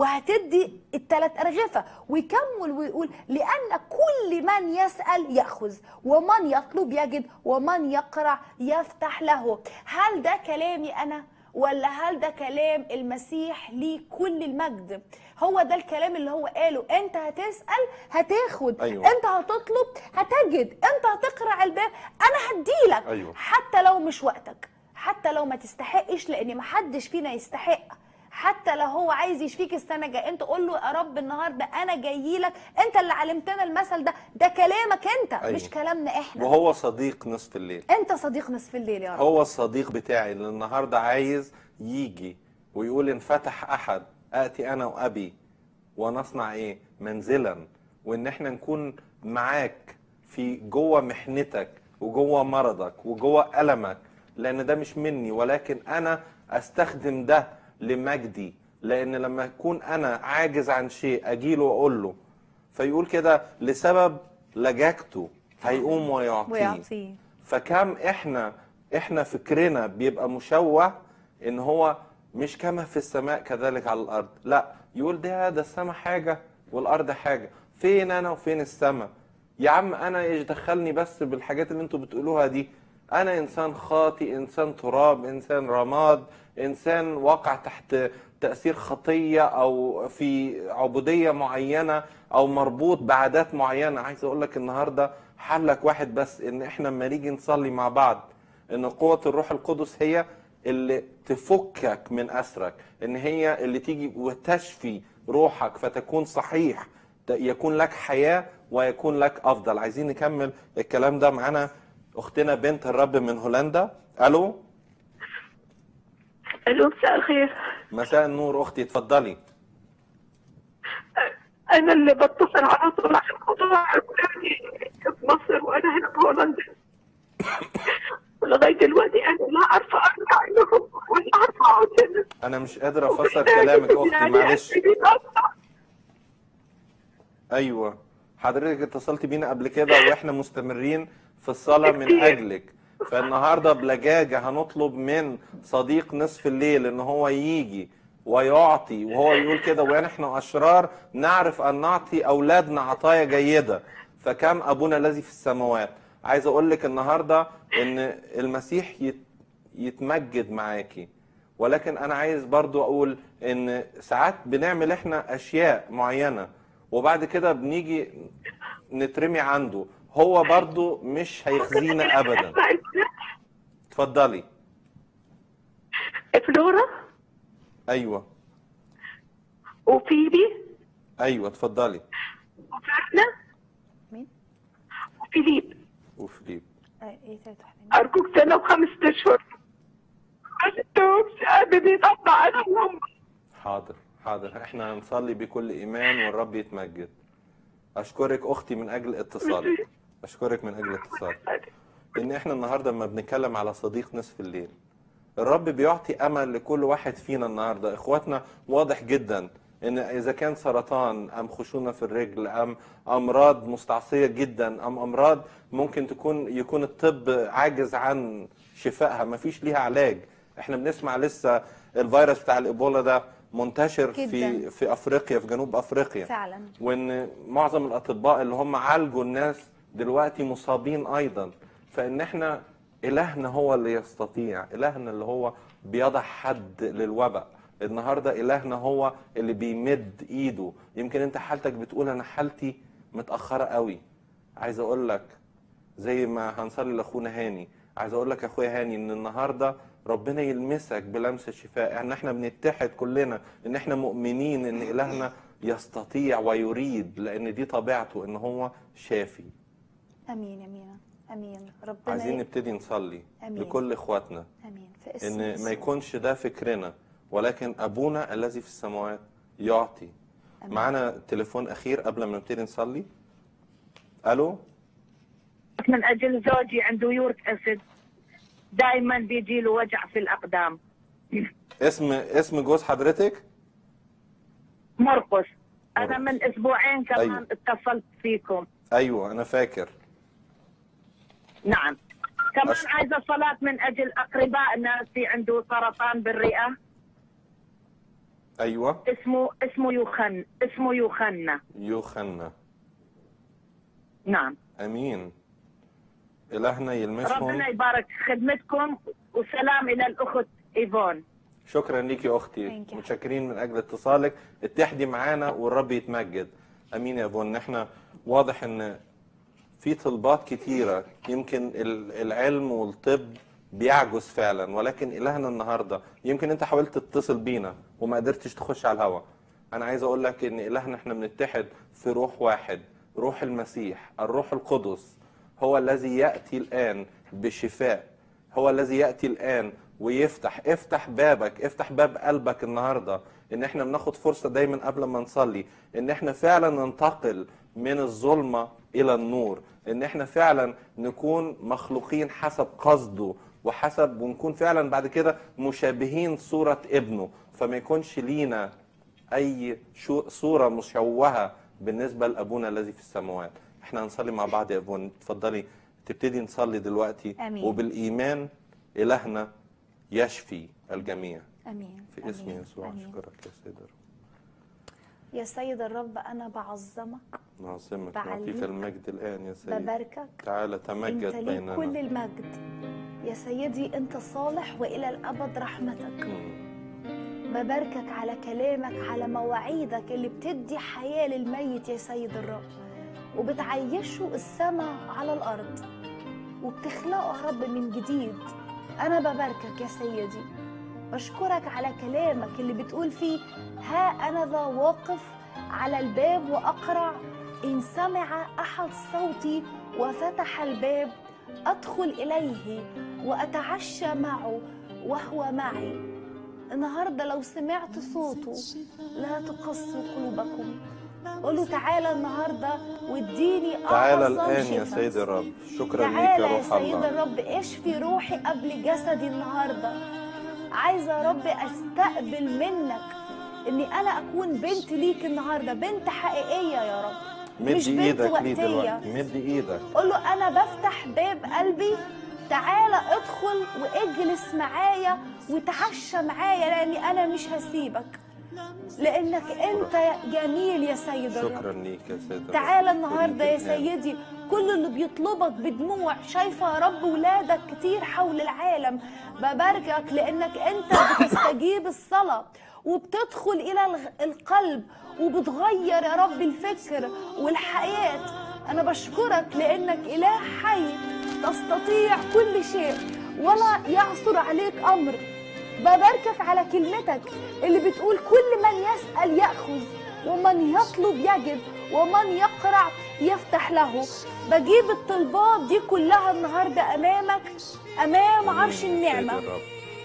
وهتدي الثلاث أرغفة ويكمل ويقول لأن كل من يسأل يأخذ ومن يطلب يجد ومن يقرع يفتح له هل ده كلامي أنا ولا هل ده كلام المسيح ليه كل المجد هو ده الكلام اللي هو قاله انت هتسأل هتاخد أيوة. انت هتطلب هتجد انت هتقرع الباب انا هديلك أيوة. حتى لو مش وقتك حتى لو ما تستحقش لان محدش فينا يستحق حتى لو هو عايز يشفيك السنه الجايه انت قول له يا رب النهارده انا جاي لك انت اللي علمتنا المثل ده ده كلامك انت أيوة. مش كلامنا احنا وهو صديق نصف الليل انت صديق نصف الليل يا رب هو الصديق بتاعي اللي النهارده عايز يجي ويقول ان فتح احد اتي انا وابي ونصنع ايه منزلا وان احنا نكون معاك في جوه محنتك وجوه مرضك وجوه المك لان ده مش مني ولكن انا استخدم ده لمجدي لان لما اكون انا عاجز عن شيء اجيله واقول له فيقول كده لسبب لجاجته هيقوم ويعطيه ويعطيه فكم احنا احنا فكرنا بيبقى مشوه ان هو مش كما في السماء كذلك على الارض لا يقول ده ده السماء حاجه والارض حاجه فين انا وفين السماء يا عم انا ايش دخلني بس بالحاجات اللي انتوا بتقولوها دي انا انسان خاطئ انسان تراب انسان رماد انسان واقع تحت تاثير خطيه او في عبوديه معينه او مربوط بعادات معينه عايز اقول لك النهارده حلك واحد بس ان احنا لما نيجي نصلي مع بعض ان قوه الروح القدس هي اللي تفكك من اسرك ان هي اللي تيجي وتشفي روحك فتكون صحيح ت- يكون لك حياه ويكون لك افضل عايزين نكمل الكلام ده معانا اختنا بنت الرب من هولندا الو الو مساء الخير مساء النور اختي اتفضلي انا اللي بتصل على طول عشان موضوع اولادي في مصر وانا هنا في هولندا ولغايه دلوقتي انا لا عارفه ارجع لهم ولا عارفه اقعد هنا انا مش قادر افسر كلامك اختي معلش ايوه حضرتك اتصلت بينا قبل كده واحنا مستمرين في الصلاه من اجلك فالنهارده بلجاجه هنطلب من صديق نصف الليل ان هو يجي ويعطي وهو يقول كده ونحن اشرار نعرف ان نعطي اولادنا عطايا جيده فكم ابونا الذي في السماوات عايز اقول لك النهارده ان المسيح يت يتمجد معاكي ولكن انا عايز برضو اقول ان ساعات بنعمل احنا اشياء معينه وبعد كده بنيجي نترمي عنده هو برضو مش هيخزينا ابدا اتفضلي فلورا ايوه وفيبي ايوه اتفضلي وفرنا مين؟ وفيليب وفليب ايه تالت واحدة؟ ارجوك سنه وخمس اشهر عشان قلبي بيتقطع عليهم حاضر حاضر احنا هنصلي بكل ايمان والرب يتمجد اشكرك اختي من اجل اتصالك اشكرك من اجل اتصالك ان احنا النهارده لما بنتكلم على صديق نصف الليل الرب بيعطي امل لكل واحد فينا النهارده اخواتنا واضح جدا ان اذا كان سرطان ام خشونه في الرجل ام امراض مستعصيه جدا ام امراض ممكن تكون يكون الطب عاجز عن شفائها مفيش ليها علاج احنا بنسمع لسه الفيروس بتاع الايبولا ده منتشر في جداً. في افريقيا في جنوب افريقيا فعلا وان معظم الاطباء اللي هم عالجوا الناس دلوقتي مصابين ايضا فان احنا الهنا هو اللي يستطيع الهنا اللي هو بيضع حد للوباء النهارده الهنا هو اللي بيمد ايده يمكن انت حالتك بتقول انا حالتي متاخره قوي عايز اقول لك زي ما هنصلي لاخونا هاني عايز اقول لك يا اخويا هاني ان النهارده ربنا يلمسك بلمسه شفاء ان احنا بنتحد كلنا ان احنا مؤمنين ان الهنا يستطيع ويريد لان دي طبيعته ان هو شافي امين امين امين ربنا عايزين ي- نبتدي نصلي أمين. لكل اخواتنا امين في اسم ان ما يسوع. يكونش ده فكرنا ولكن ابونا الذي في السماوات يعطي معانا تليفون اخير قبل ما نبتدي نصلي الو من اجل زوجي عنده يورك اسيد دائما بيجي له وجع في الاقدام اسم اسم جوز حضرتك مرقس انا من اسبوعين كمان أيوة. اتصلت فيكم ايوه انا فاكر نعم كمان أش- عايزه صلاه من اجل اقربائنا في عنده سرطان بالرئه ايوه اسمه اسمه يوخن اسمه يوخنا يوخنا نعم امين الهنا يلمسهم ربنا يبارك خدمتكم وسلام الى الاخت ايفون شكرا ليك يا اختي متشكرين من اجل اتصالك اتحدي معانا والرب يتمجد امين يا بون احنا واضح ان في طلبات كتيره يمكن ال- العلم والطب بيعجز فعلا ولكن الهنا النهارده يمكن انت حاولت تتصل بينا وما قدرتش تخش على الهوا انا عايز اقول لك ان الهنا احنا بنتحد في روح واحد روح المسيح الروح القدس هو الذي ياتي الان بشفاء هو الذي ياتي الان ويفتح افتح بابك افتح باب قلبك النهارده ان احنا بناخد فرصه دايما قبل ما نصلي ان احنا فعلا ننتقل من الظلمه الى النور ان احنا فعلا نكون مخلوقين حسب قصده وحسب ونكون فعلا بعد كده مشابهين صوره ابنه فما يكونش لينا اي شو صوره مشوهه بالنسبه لابونا الذي في السماوات احنا هنصلي مع بعض يا ابونا اتفضلي تبتدي نصلي دلوقتي آمين. وبالايمان الهنا يشفي الجميع امين في اسم آمين. يسوع آمين. اشكرك يا سيد الرب يا سيد الرب انا بعظمك نعظمك بعليك. نعطيك المجد الان يا سيد بباركك تعالى انت تمجد ليك كل بيننا المجد يا سيدي انت صالح والى الابد رحمتك بباركك على كلامك على مواعيدك اللي بتدي حياه للميت يا سيد الرب وبتعيشه السماء على الارض وبتخلقه يا رب من جديد انا بباركك يا سيدي بشكرك على كلامك اللي بتقول فيه ها انا ذا واقف على الباب واقرع ان سمع احد صوتي وفتح الباب ادخل اليه واتعشى معه وهو معي النهارده لو سمعت صوته لا تقسوا قلوبكم قولوا تعالى النهارده واديني تعالى أعظم الان يا شفاء. سيد الرب شكرا ليك تعالى يا يا روح سيد الله الرب اشفي روحي قبل جسدي النهارده عايزه يا رب استقبل منك اني انا اكون بنت ليك النهارده بنت حقيقيه يا رب مش مد بنت ايدك ليه وقتيه دلوقتي مد ايدك قول له انا بفتح باب قلبي تعالى ادخل واجلس معايا وتعشى معايا لاني انا مش هسيبك لانك انت جميل يا سيد الرب شكرا ليك يا سيد الرب تعالى النهارده يا أريد الآن. سيدي كل اللي بيطلبك بدموع شايفه يا رب ولادك كتير حول العالم بباركك لانك انت بتستجيب الصلاه وبتدخل الى الغ- القلب وبتغير يا رب الفكر والحياه انا بشكرك لانك اله حي تستطيع كل شيء ولا يعثر عليك امر بباركك على كلمتك اللي بتقول كل من يسأل يأخذ ومن يطلب يجد ومن يقرع يفتح له بجيب الطلبات دي كلها النهارده امامك امام عرش النعمه سيد الرب.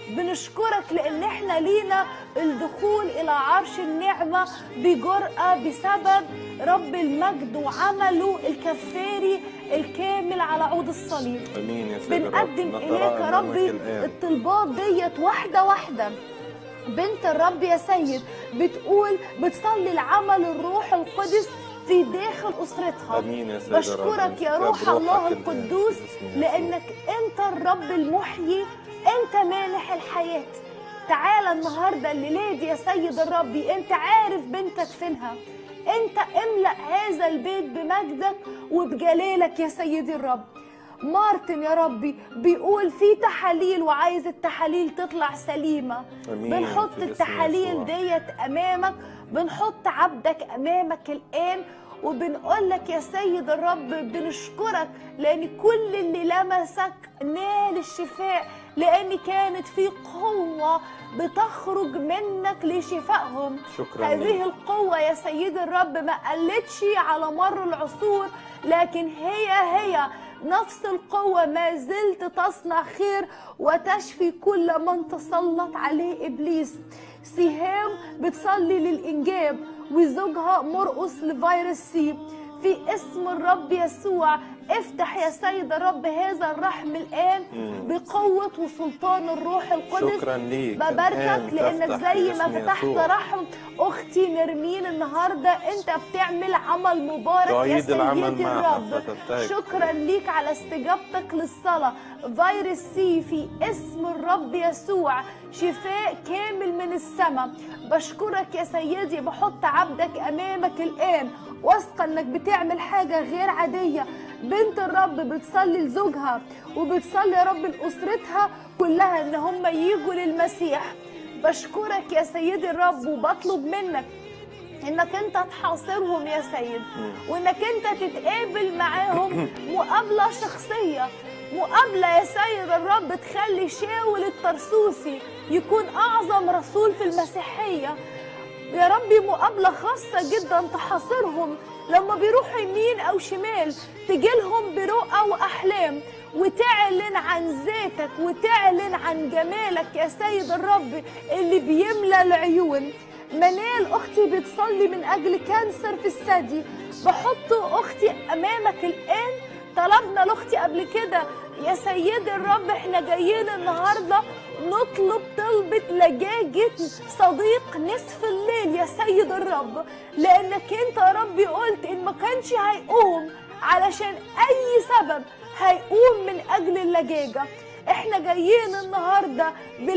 بنشكرك لان احنا لينا الدخول الى عرش النعمه بجرأه بسبب رب المجد وعمله الكفاري الكامل على عود الصليب امين يا سيد الرب بنقدم نترى اليك يا أمامك ربي الآن. الطلبات ديت واحده واحده بنت الرب يا سيد بتقول بتصلي العمل الروح القدس في داخل اسرتها امين يا سيد الرب بشكرك يا نمسكها روح بروحك الله الآن. القدوس باسم يسوع. لانك انت الرب المحيي انت مانح الحياه تعالى النهارده الليله دي يا سيد الرب انت عارف بنتك فينها انت املا هذا البيت بمجدك وبجلالك يا سيدي الرب مارتن يا ربي بيقول في تحاليل وعايز التحاليل تطلع سليمه أمين بنحط في اسم التحاليل يسوع. ديت امامك بنحط عبدك امامك الان وبنقول لك يا سيد الرب بنشكرك لان كل اللي لمسك نال الشفاء لان كانت في قوه بتخرج منك لشفائهم شكراً هذه ليك. القوه يا سيد الرب ما قلتش على مر العصور لكن هي هي نفس القوة ما زلت تصنع خير وتشفي كل من تسلط عليه إبليس سهام بتصلي للإنجاب وزوجها مرقص لفيروس سي في اسم الرب يسوع افتح يا سيد الرب هذا الرحم الان مم. بقوه وسلطان الروح القدس شكراً ليك. بباركك الآن لانك تفتح زي ما باسم فتحت يسوع. رحم اختي نرمين النهارده انت بتعمل عمل مبارك يا تعيد العمل سيدي معها الرب فتنتهك. شكرا ليك على استجابتك للصلاه فيروس سي في اسم الرب يسوع شفاء كامل من السماء بشكرك يا سيدي بحط عبدك امامك الان واثقه انك بتعمل حاجه غير عاديه بنت الرب بتصلي لزوجها وبتصلي يا رب لاسرتها كلها ان هم يجوا للمسيح بشكرك يا سيدي الرب وبطلب منك انك انت تحاصرهم يا سيد وانك انت تتقابل معاهم مقابله شخصيه مقابله يا سيد الرب تخلي شاول الطرسوسي يكون اعظم رسول في المسيحيه يا ربي مقابله خاصه جدا تحاصرهم لما بيروحوا يمين او شمال تجيلهم برؤى واحلام وتعلن عن ذاتك وتعلن عن جمالك يا سيد الرب اللي بيملى العيون منال اختي بتصلي من اجل كانسر في الثدي بحط اختي امامك الان طلبنا لاختي قبل كده يا سيدي الرب احنا جايين النهارده نطلب طلبة لجاجة صديق نصف الليل يا سيد الرب لانك انت يا ربي قلت ان ما كانش هيقوم علشان اي سبب هيقوم من اجل اللجاجة احنا جايين النهارده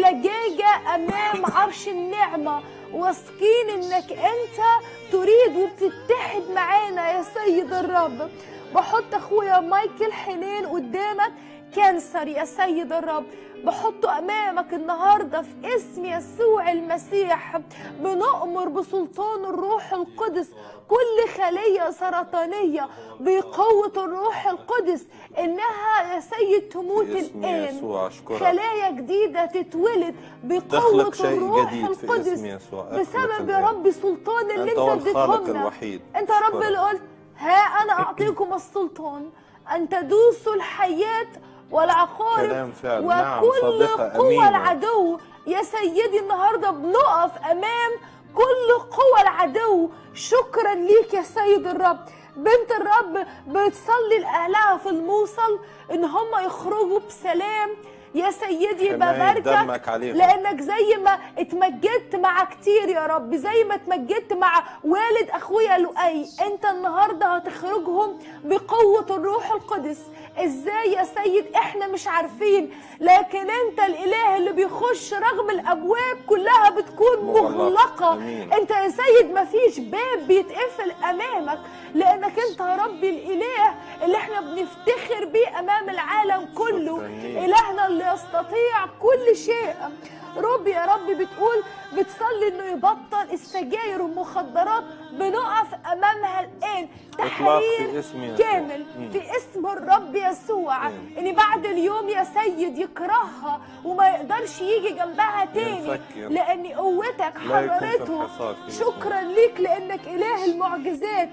بلجاجة امام عرش النعمة واثقين انك انت تريد وبتتحد معانا يا سيد الرب بحط اخويا مايكل حنين قدامك كانسر يا سيد الرب بحطه امامك النهارده في اسم يسوع المسيح بنؤمر بسلطان الروح القدس كل خليه سرطانيه بقوه الروح القدس انها يا سيد تموت باسم الان يسوع أشكرك. خلايا جديده تتولد بقوه تخلق شيء الروح جديد في القدس اسم يسوع أخلق بسبب يا الآن. رب سلطان اللي أنت انت هو الخالق اديتهم لنا الوحيد انت يا رب أشكرك. اللي قلت ها انا اعطيكم السلطان ان تدوسوا الحياه والعقارب كلام فعلا. نعم، وكل صادقة، قوى أمينة. العدو يا سيدي النهارده بنقف امام كل قوى العدو شكرا ليك يا سيد الرب بنت الرب بتصلي لاهلها في الموصل ان هم يخرجوا بسلام يا سيدي حماية بباركك دمك عليهم. لانك زي ما اتمجدت مع كتير يا رب زي ما اتمجدت مع والد اخويا لؤي انت النهارده هتخرجهم بقوه الروح القدس ازاي يا سيد احنا مش عارفين لكن انت الاله اللي بيخش رغم الابواب كلها بتكون مغلقة. مغلقه أمين. انت يا سيد مفيش باب بيتقفل امامك لانك انت يا ربي الاله اللي احنا بنفتخر بيه امام العالم كله شكراً ليك. الهنا اللي يستطيع كل شيء ربي يا رب بتقول بتصلي انه يبطل السجاير والمخدرات بنقف امامها الان إطلاق في تحرير اسم يسوع. كامل مم. في اسم الرب يسوع ان بعد اليوم يا سيد يكرهها وما يقدرش يجي جنبها تاني ينفك. لان قوتك لا يكون في حررته الحصاد في شكرا ليك لانك اله المعجزات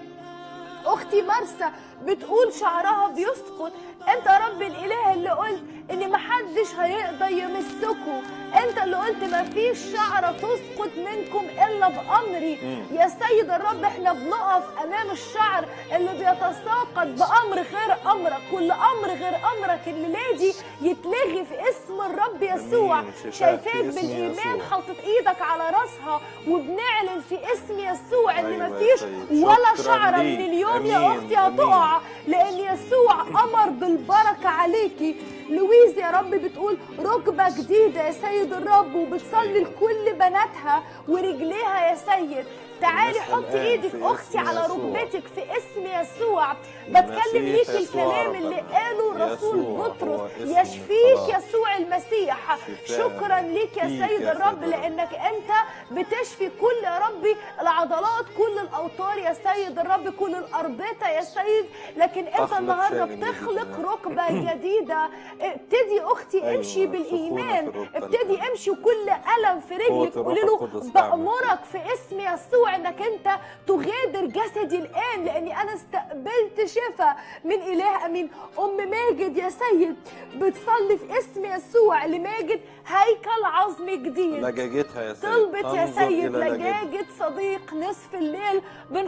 اختي مرسى بتقول شعرها بيسقط انت يا رب الاله اللي قلت ان محدش هيقدر يمسكه انت اللي قلت مفيش شعره تسقط منكم الا بامري مم. يا سيد الرب احنا بنقف امام الشعر اللي بيتساقط بامر غير امرك كل امر غير امرك الليله دي يتلغي في اسم الرب يسوع أمين. شفاء في شايفاك اسم بالايمان يسوع. حاطط ايدك على راسها وبنعلن في اسم يسوع ان أيوة يا مفيش سيد. ولا شكراً شعره ليك. من اليوم يا أمين. اختي هتقع لان يسوع امر بالبركه عليكي لويز يا رب بتقول ركبه جديده يا سيد الرب وبتصلي لكل بناتها ورجليها يا سيد تعالي نسأل حطي الآن ايدك في اختي اسم على يسوع. ركبتك في اسم يسوع بتكلم المسيح ليكي يسوع الكلام ربنا. اللي قاله الرسول يسوع هو بطرس اسم يشفيك الخلاص. يسوع المسيح شفاء شكرا ليك يا فيك سيد يا الرب سيد الرب. لانك انت بتشفي كل يا ربي العضلات كل الاوتار يا سيد الرب كل الاربطه يا سيد لكن انت أخلق النهارده شيء بتخلق جديد. ركبه جديده ابتدي اختي أيوة، امشي بالايمان سخونة الركبة ابتدي امشي وكل الم في قوة رجلك الروح قولي له القدس تعمل بامرك في اسم يسوع يسوع انك انت تغادر جسدي الان لاني انا استقبلت شفاء من اله امين ام ماجد يا سيد بتصلي في اسم يسوع لماجد هيكل عظمي جديد لجاجتها يا سيد طلبت يا تنظر سيد إلى لجاجتها. لجاجة صديق نصف الليل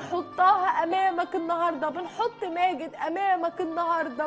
بنحطها أمامك النهاردة بنحط ماجد أمامك النهاردة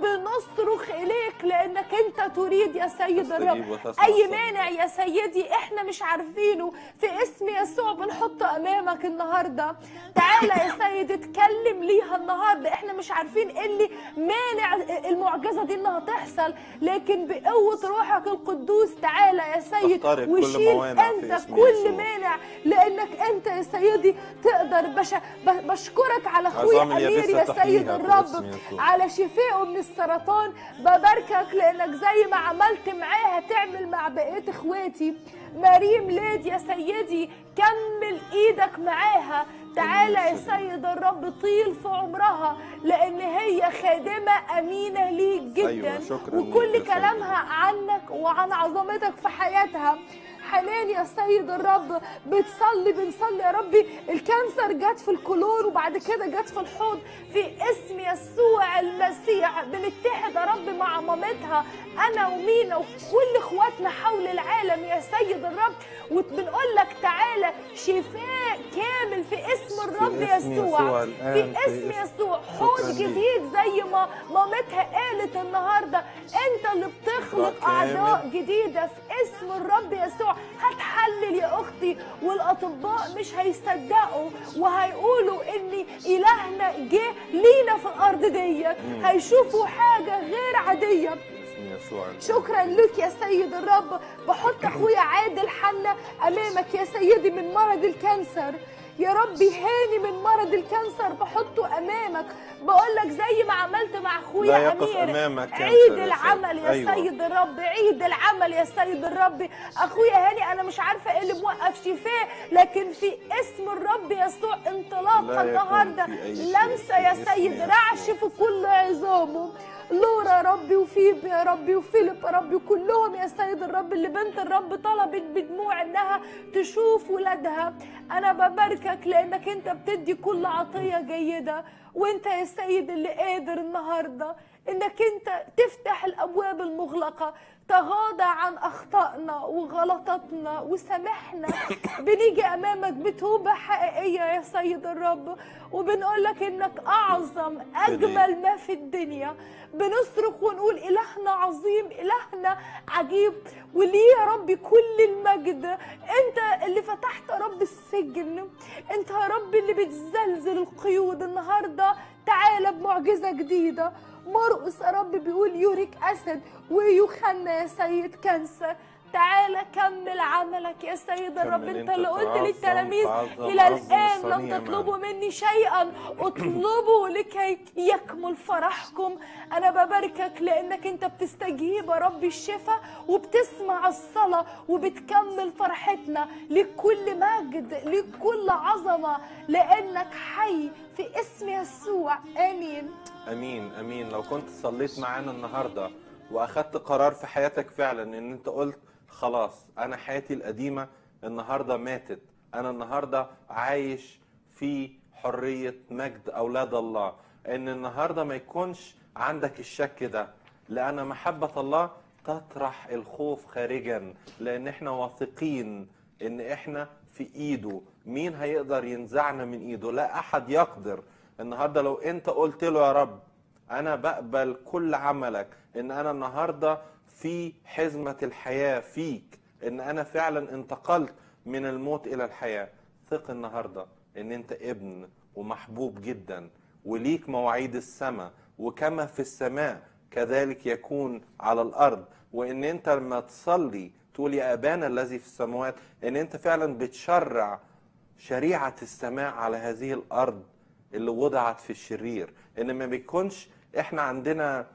بنصرخ إليك لأنك أنت تريد يا سيد تستجيب الرب وتسمع أي صلاتك. مانع يا سيدي إحنا مش عارفينه في اسم يسوع بنحطه أمامك النهاردة تعالى يا سيد اتكلم ليها النهاردة إحنا مش عارفين إيه اللي مانع المعجزة دي إنها تحصل لكن بقوة روحك القدوس تعالى يا سيد تخترق كل وشيل موانع في أنت اسم كل يسوع. مانع لانك انت يا سيدي تقدر بش... ب- بشكرك على اخويا عظام امير اليابسة يا تحييها سيد في الرب اسم يسوع. على شفائه من السرطان بباركك لانك زي ما عملت معاها تعمل مع بقيه اخواتي مريم لاد يا سيدي كمل ايدك معاها تعالى يا سيد الرب طيل في عمرها لان هي خادمه امينه ليك جدا أيوة، شكراً ليك وكل يا سيد. كلامها عنك وعن عظمتك في حياتها حنان يا سيد الرب بتصلي بنصلي يا ربي الكانسر جت في الكولون وبعد كده جت في الحوض في اسم يسوع المسيح بنتحد يا رب مع مامتها انا ومينا وكل اخواتنا حول العالم يا سيد الرب وبنقول لك تعالى شفاء كامل في اسم الرب اسم يسوع يسوع في الآن، في اسم اسم- يسوع حوض شكراً ليك. جديد زي ما مامتها قالت النهارده انت اللي بتخلق شكراً اعداء كامل. جديده في اسم الرب يسوع هتحلل يا اختي والاطباء مش هيصدقوا وهيقولوا ان الهنا جه لينا في الارض دي مم. هيشوفوا حاجه غير عاديه اسم يسوع الآن. شكرا لك يا سيد الرب بحط اخويا عادل حنا امامك يا سيدي من مرض الكانسر يا ربي هاني من مرض الكانسر بحطه امامك بقول لك زي ما عملت مع اخويا لا يقف امير أمامك كانسر عيد يا سيد. العمل يا أيوة. سيد الرب عيد العمل يا سيد الرب اخويا هاني انا مش عارفه ايه اللي موقف شفاه لكن في اسم الرب يسوع لا انطلاقه يكون النهارده في أي شيء لمسه يا في اسم سيد يسوع. رعش في كل عظامه لورا يا ربي وفيب يا ربي وفيليب يا ربي كلهم يا سيد الرب اللي بنت الرب طلبت بدموع انها تشوف ولادها انا بباركك لانك انت بتدي كل عطيه جيده وانت يا سيد اللي قادر النهارده انك انت تفتح الابواب المغلقه تغاضى عن اخطائنا وغلطاتنا وسامحنا بنيجي امامك بتوبه حقيقيه يا سيد الرب وبنقول لك انك اعظم اجمل ما في الدنيا بنصرخ ونقول الهنا عظيم الهنا عجيب وليه يا ربي كل المجد انت اللي فتحت يا رب السجن انت يا رب اللي بتزلزل القيود النهارده تعالى بمعجزه جديده مرقس يا رب بيقول يوريك اسد ويوحنا يا سيد كانسر تعالى كمل عملك يا سيد الرب كمل انت انت اللي قلت تعظم- للتلاميذ تعظم- الى عظم الان لم صنيعك. تطلبوا مني شيئا اطلبوا لكي يكمل فرحكم انا بباركك لانك انت بتستجيب يا رب الشفاء وبتسمع الصلاه وبتكمل فرحتنا لكل مجد لكل عظمه لانك حي في اسم يسوع امين امين امين لو كنت صليت معانا النهارده واخدت قرار في حياتك فعلا ان انت قلت خلاص انا حياتي القديمه النهارده ماتت انا النهارده عايش في حريه مجد اولاد الله ان النهارده ما يكونش عندك الشك ده لان محبه الله تطرح الخوف خارجا لان احنا واثقين ان احنا في ايده مين هيقدر ينزعنا من ايده لا احد يقدر النهارده لو انت قلت له يا رب انا بقبل كل عملك ان انا النهارده في حزمه الحياه فيك ان انا فعلا انتقلت من الموت الى الحياه ثق النهارده ان انت ابن ومحبوب جدا وليك مواعيد السماء وكما في السماء كذلك يكون على الارض وان انت لما تصلي تقول يا ابانا الذي في السماوات ان انت فعلا بتشرع شريعه السماء على هذه الارض اللي وضعت في الشرير ان ما بيكونش احنا عندنا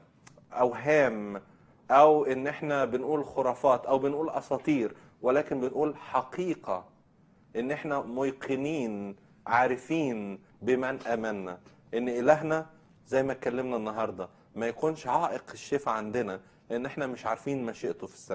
اوهام او ان احنا بنقول خرافات او بنقول اساطير ولكن بنقول حقيقه ان احنا ميقنين عارفين بمن امنا ان الهنا زي ما اتكلمنا النهارده ما يكونش عائق الشفاء عندنا ان احنا مش عارفين مشيئته في السماء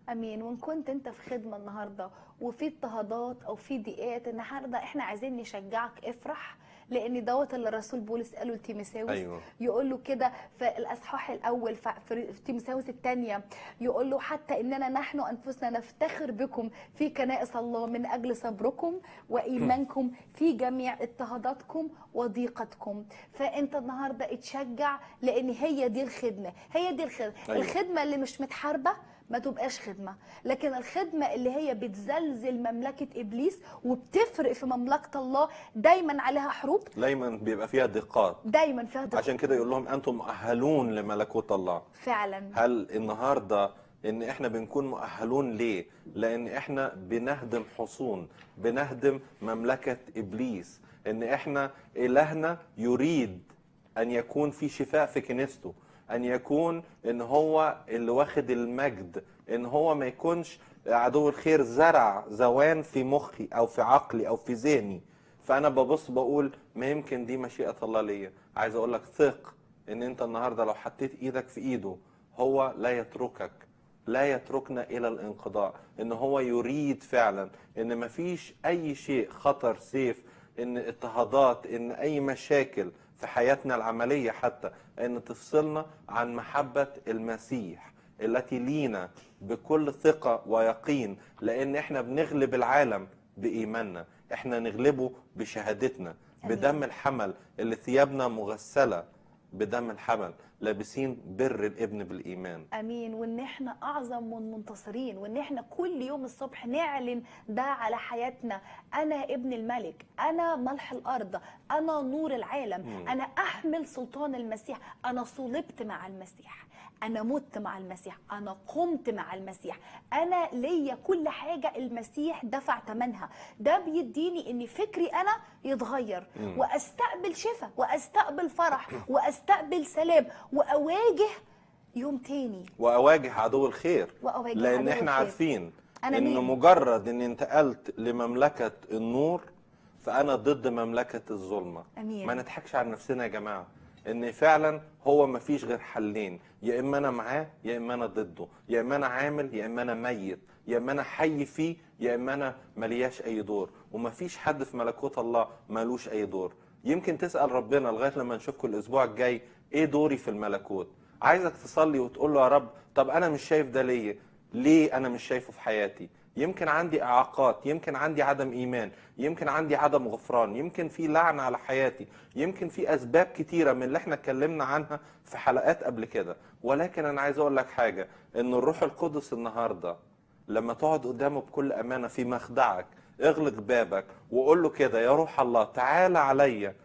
امين وان كنت انت في خدمه النهارده وفي اضطهادات او في ضيقات النهارده احنا عايزين نشجعك افرح لان دوت اللي الرسول بولس قاله لتيموثاوس أيوة. يقول له كده في الاصحاح الاول ف- في في تيموثاوس الثانيه يقول له حتى اننا نحن انفسنا نفتخر بكم في كنائس الله من اجل صبركم وايمانكم في جميع اضطهاداتكم وضيقتكم فانت النهارده اتشجع لان هي دي الخدمه هي دي الخدمه أيوة. الخدمه اللي مش متحاربه ما تبقاش خدمه لكن الخدمه اللي هي بتزلزل مملكه ابليس وبتفرق في مملكه الله دايما عليها حروب دايما بيبقى فيها دقات دايما فيها ضغط عشان كده يقول لهم انتم مؤهلون لملكوت الله فعلا هل النهارده ان احنا بنكون مؤهلون ليه لان احنا بنهدم حصون بنهدم مملكه ابليس ان احنا الهنا يريد ان يكون في شفاء في كنيسته ان يكون ان هو اللي واخد المجد ان هو ما يكونش عدو الخير زرع زوان في مخي او في عقلي او في ذهني فانا ببص بقول ما يمكن دي مشيئه الله ليا عايز اقول لك ثق ان انت النهارده لو حطيت ايدك في ايده هو لا يتركك لا يتركنا الى الانقضاء ان هو يريد فعلا ان مفيش اي شيء خطر سيف ان اضطهادات ان اي مشاكل في حياتنا العمليه حتى ان تفصلنا عن محبه المسيح التي لينا بكل ثقه ويقين لان احنا بنغلب العالم بايماننا احنا نغلبه بشهادتنا بدم الحمل اللي ثيابنا مغسله بدم الحمل لابسين بر الابن بالايمان امين وان احنا اعظم من منتصرين وان احنا كل يوم الصبح نعلن ده على حياتنا انا ابن الملك انا ملح الارض انا نور العالم مم. انا احمل سلطان المسيح انا صلبت مع المسيح انا مت مع المسيح انا قمت مع المسيح انا ليا كل حاجه المسيح دفع ثمنها ده بيديني ان فكري انا يتغير مم. واستقبل شفاء واستقبل فرح واستقبل سلام واواجه يوم تاني واواجه عدو الخير وأواجه لان عدو احنا الخير. عارفين أنا ان مين؟ مجرد ان انتقلت لمملكه النور فانا ضد مملكه الظلمه أمين. ما نضحكش على نفسنا يا جماعه ان فعلا هو ما فيش غير حلين يا اما انا معاه يا اما انا ضده يا اما انا عامل يا اما انا ميت يا اما انا حي فيه يا اما انا ملياش اي دور وما فيش حد في ملكوت الله مالوش اي دور يمكن تسال ربنا لغايه لما نشوفكم الاسبوع الجاي ايه دوري في الملكوت عايزك تصلي وتقول له يا رب طب انا مش شايف ده ليه ليه انا مش شايفه في حياتي يمكن عندي اعاقات يمكن عندي عدم ايمان يمكن عندي عدم غفران يمكن في لعنه على حياتي يمكن في اسباب كتيره من اللي احنا اتكلمنا عنها في حلقات قبل كده ولكن انا عايز اقول لك حاجه ان الروح القدس النهارده لما تقعد قدامه بكل امانه في مخدعك اغلق بابك وقول له كده يا روح الله تعالى عليا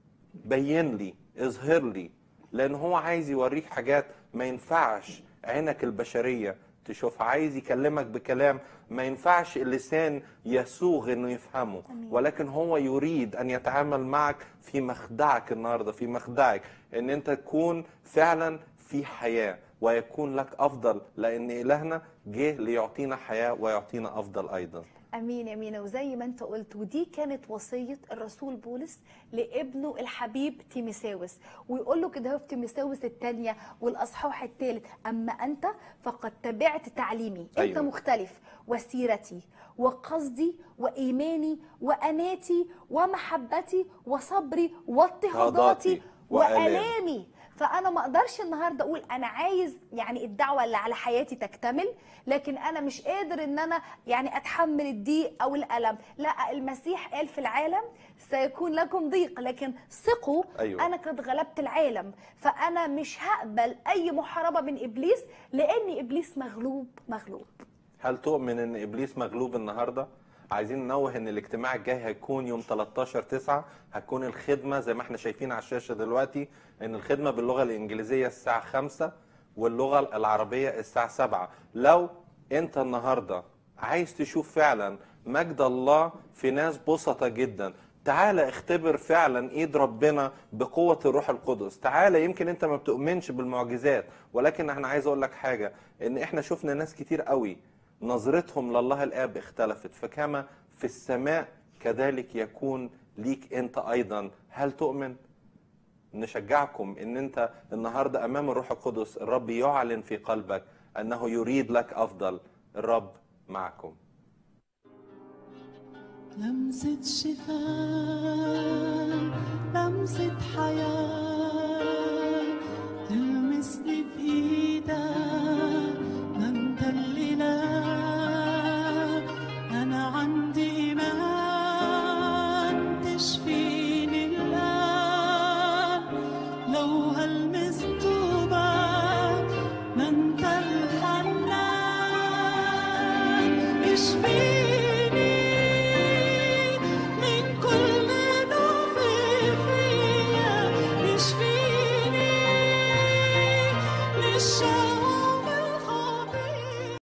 بين لي اظهر لي لان هو عايز يوريك حاجات ما ينفعش عينك البشريه تشوفها عايز يكلمك بكلام ما ينفعش اللسان يسوغ انه يفهمه أمين. ولكن هو يريد ان يتعامل معك في مخدعك النهارده في مخدعك ان انت تكون فعلا في حياه ويكون لك افضل لان الهنا جه ليعطينا حياه ويعطينا افضل ايضا امين امين وزي ما انت قلت ودي كانت وصيه الرسول بولس لابنه الحبيب تيميساوس ويقول له كده هو في تيميساوس الثانيه والاصحاح الثالث اما انت فقد تبعت تعليمي انت أيوة. مختلف وسيرتي وقصدي وايماني واناتي ومحبتي وصبري واضطهاداتي وآلامي. والامي فانا ما اقدرش النهارده اقول انا عايز يعني الدعوه اللي على حياتي تكتمل لكن انا مش قادر ان انا يعني اتحمل الضيق او الالم لا المسيح قال في العالم سيكون لكم ضيق لكن ثقوا أيوة. انا قد غلبت العالم فانا مش هقبل اي محاربه من ابليس لان ابليس مغلوب مغلوب هل تؤمن ان ابليس مغلوب النهارده؟ عايزين ننوه ان الاجتماع الجاي هيكون يوم 13 9 هتكون الخدمه زي ما احنا شايفين على الشاشه دلوقتي ان الخدمه باللغه الانجليزيه الساعه 5 واللغه العربيه الساعه 7 لو انت النهارده عايز تشوف فعلا مجد الله في ناس بسطة جدا تعالى اختبر فعلا ايد ربنا بقوة الروح القدس تعالى يمكن انت ما بتؤمنش بالمعجزات ولكن احنا عايز اقول لك حاجة ان احنا شفنا ناس كتير قوي نظرتهم لله الاب اختلفت فكما في السماء كذلك يكون ليك انت ايضا هل تؤمن نشجعكم ان انت النهارده امام الروح القدس الرب يعلن في قلبك انه يريد لك افضل الرب معكم لمسة شفاء لمسة حياة تلمسني بإيدك ما مدللة أنا عندي إيمان تشفيني الآن لو هلمس طوبك ما انت الحنان اشفيني من كل ضعف فيا اشفيني من الشر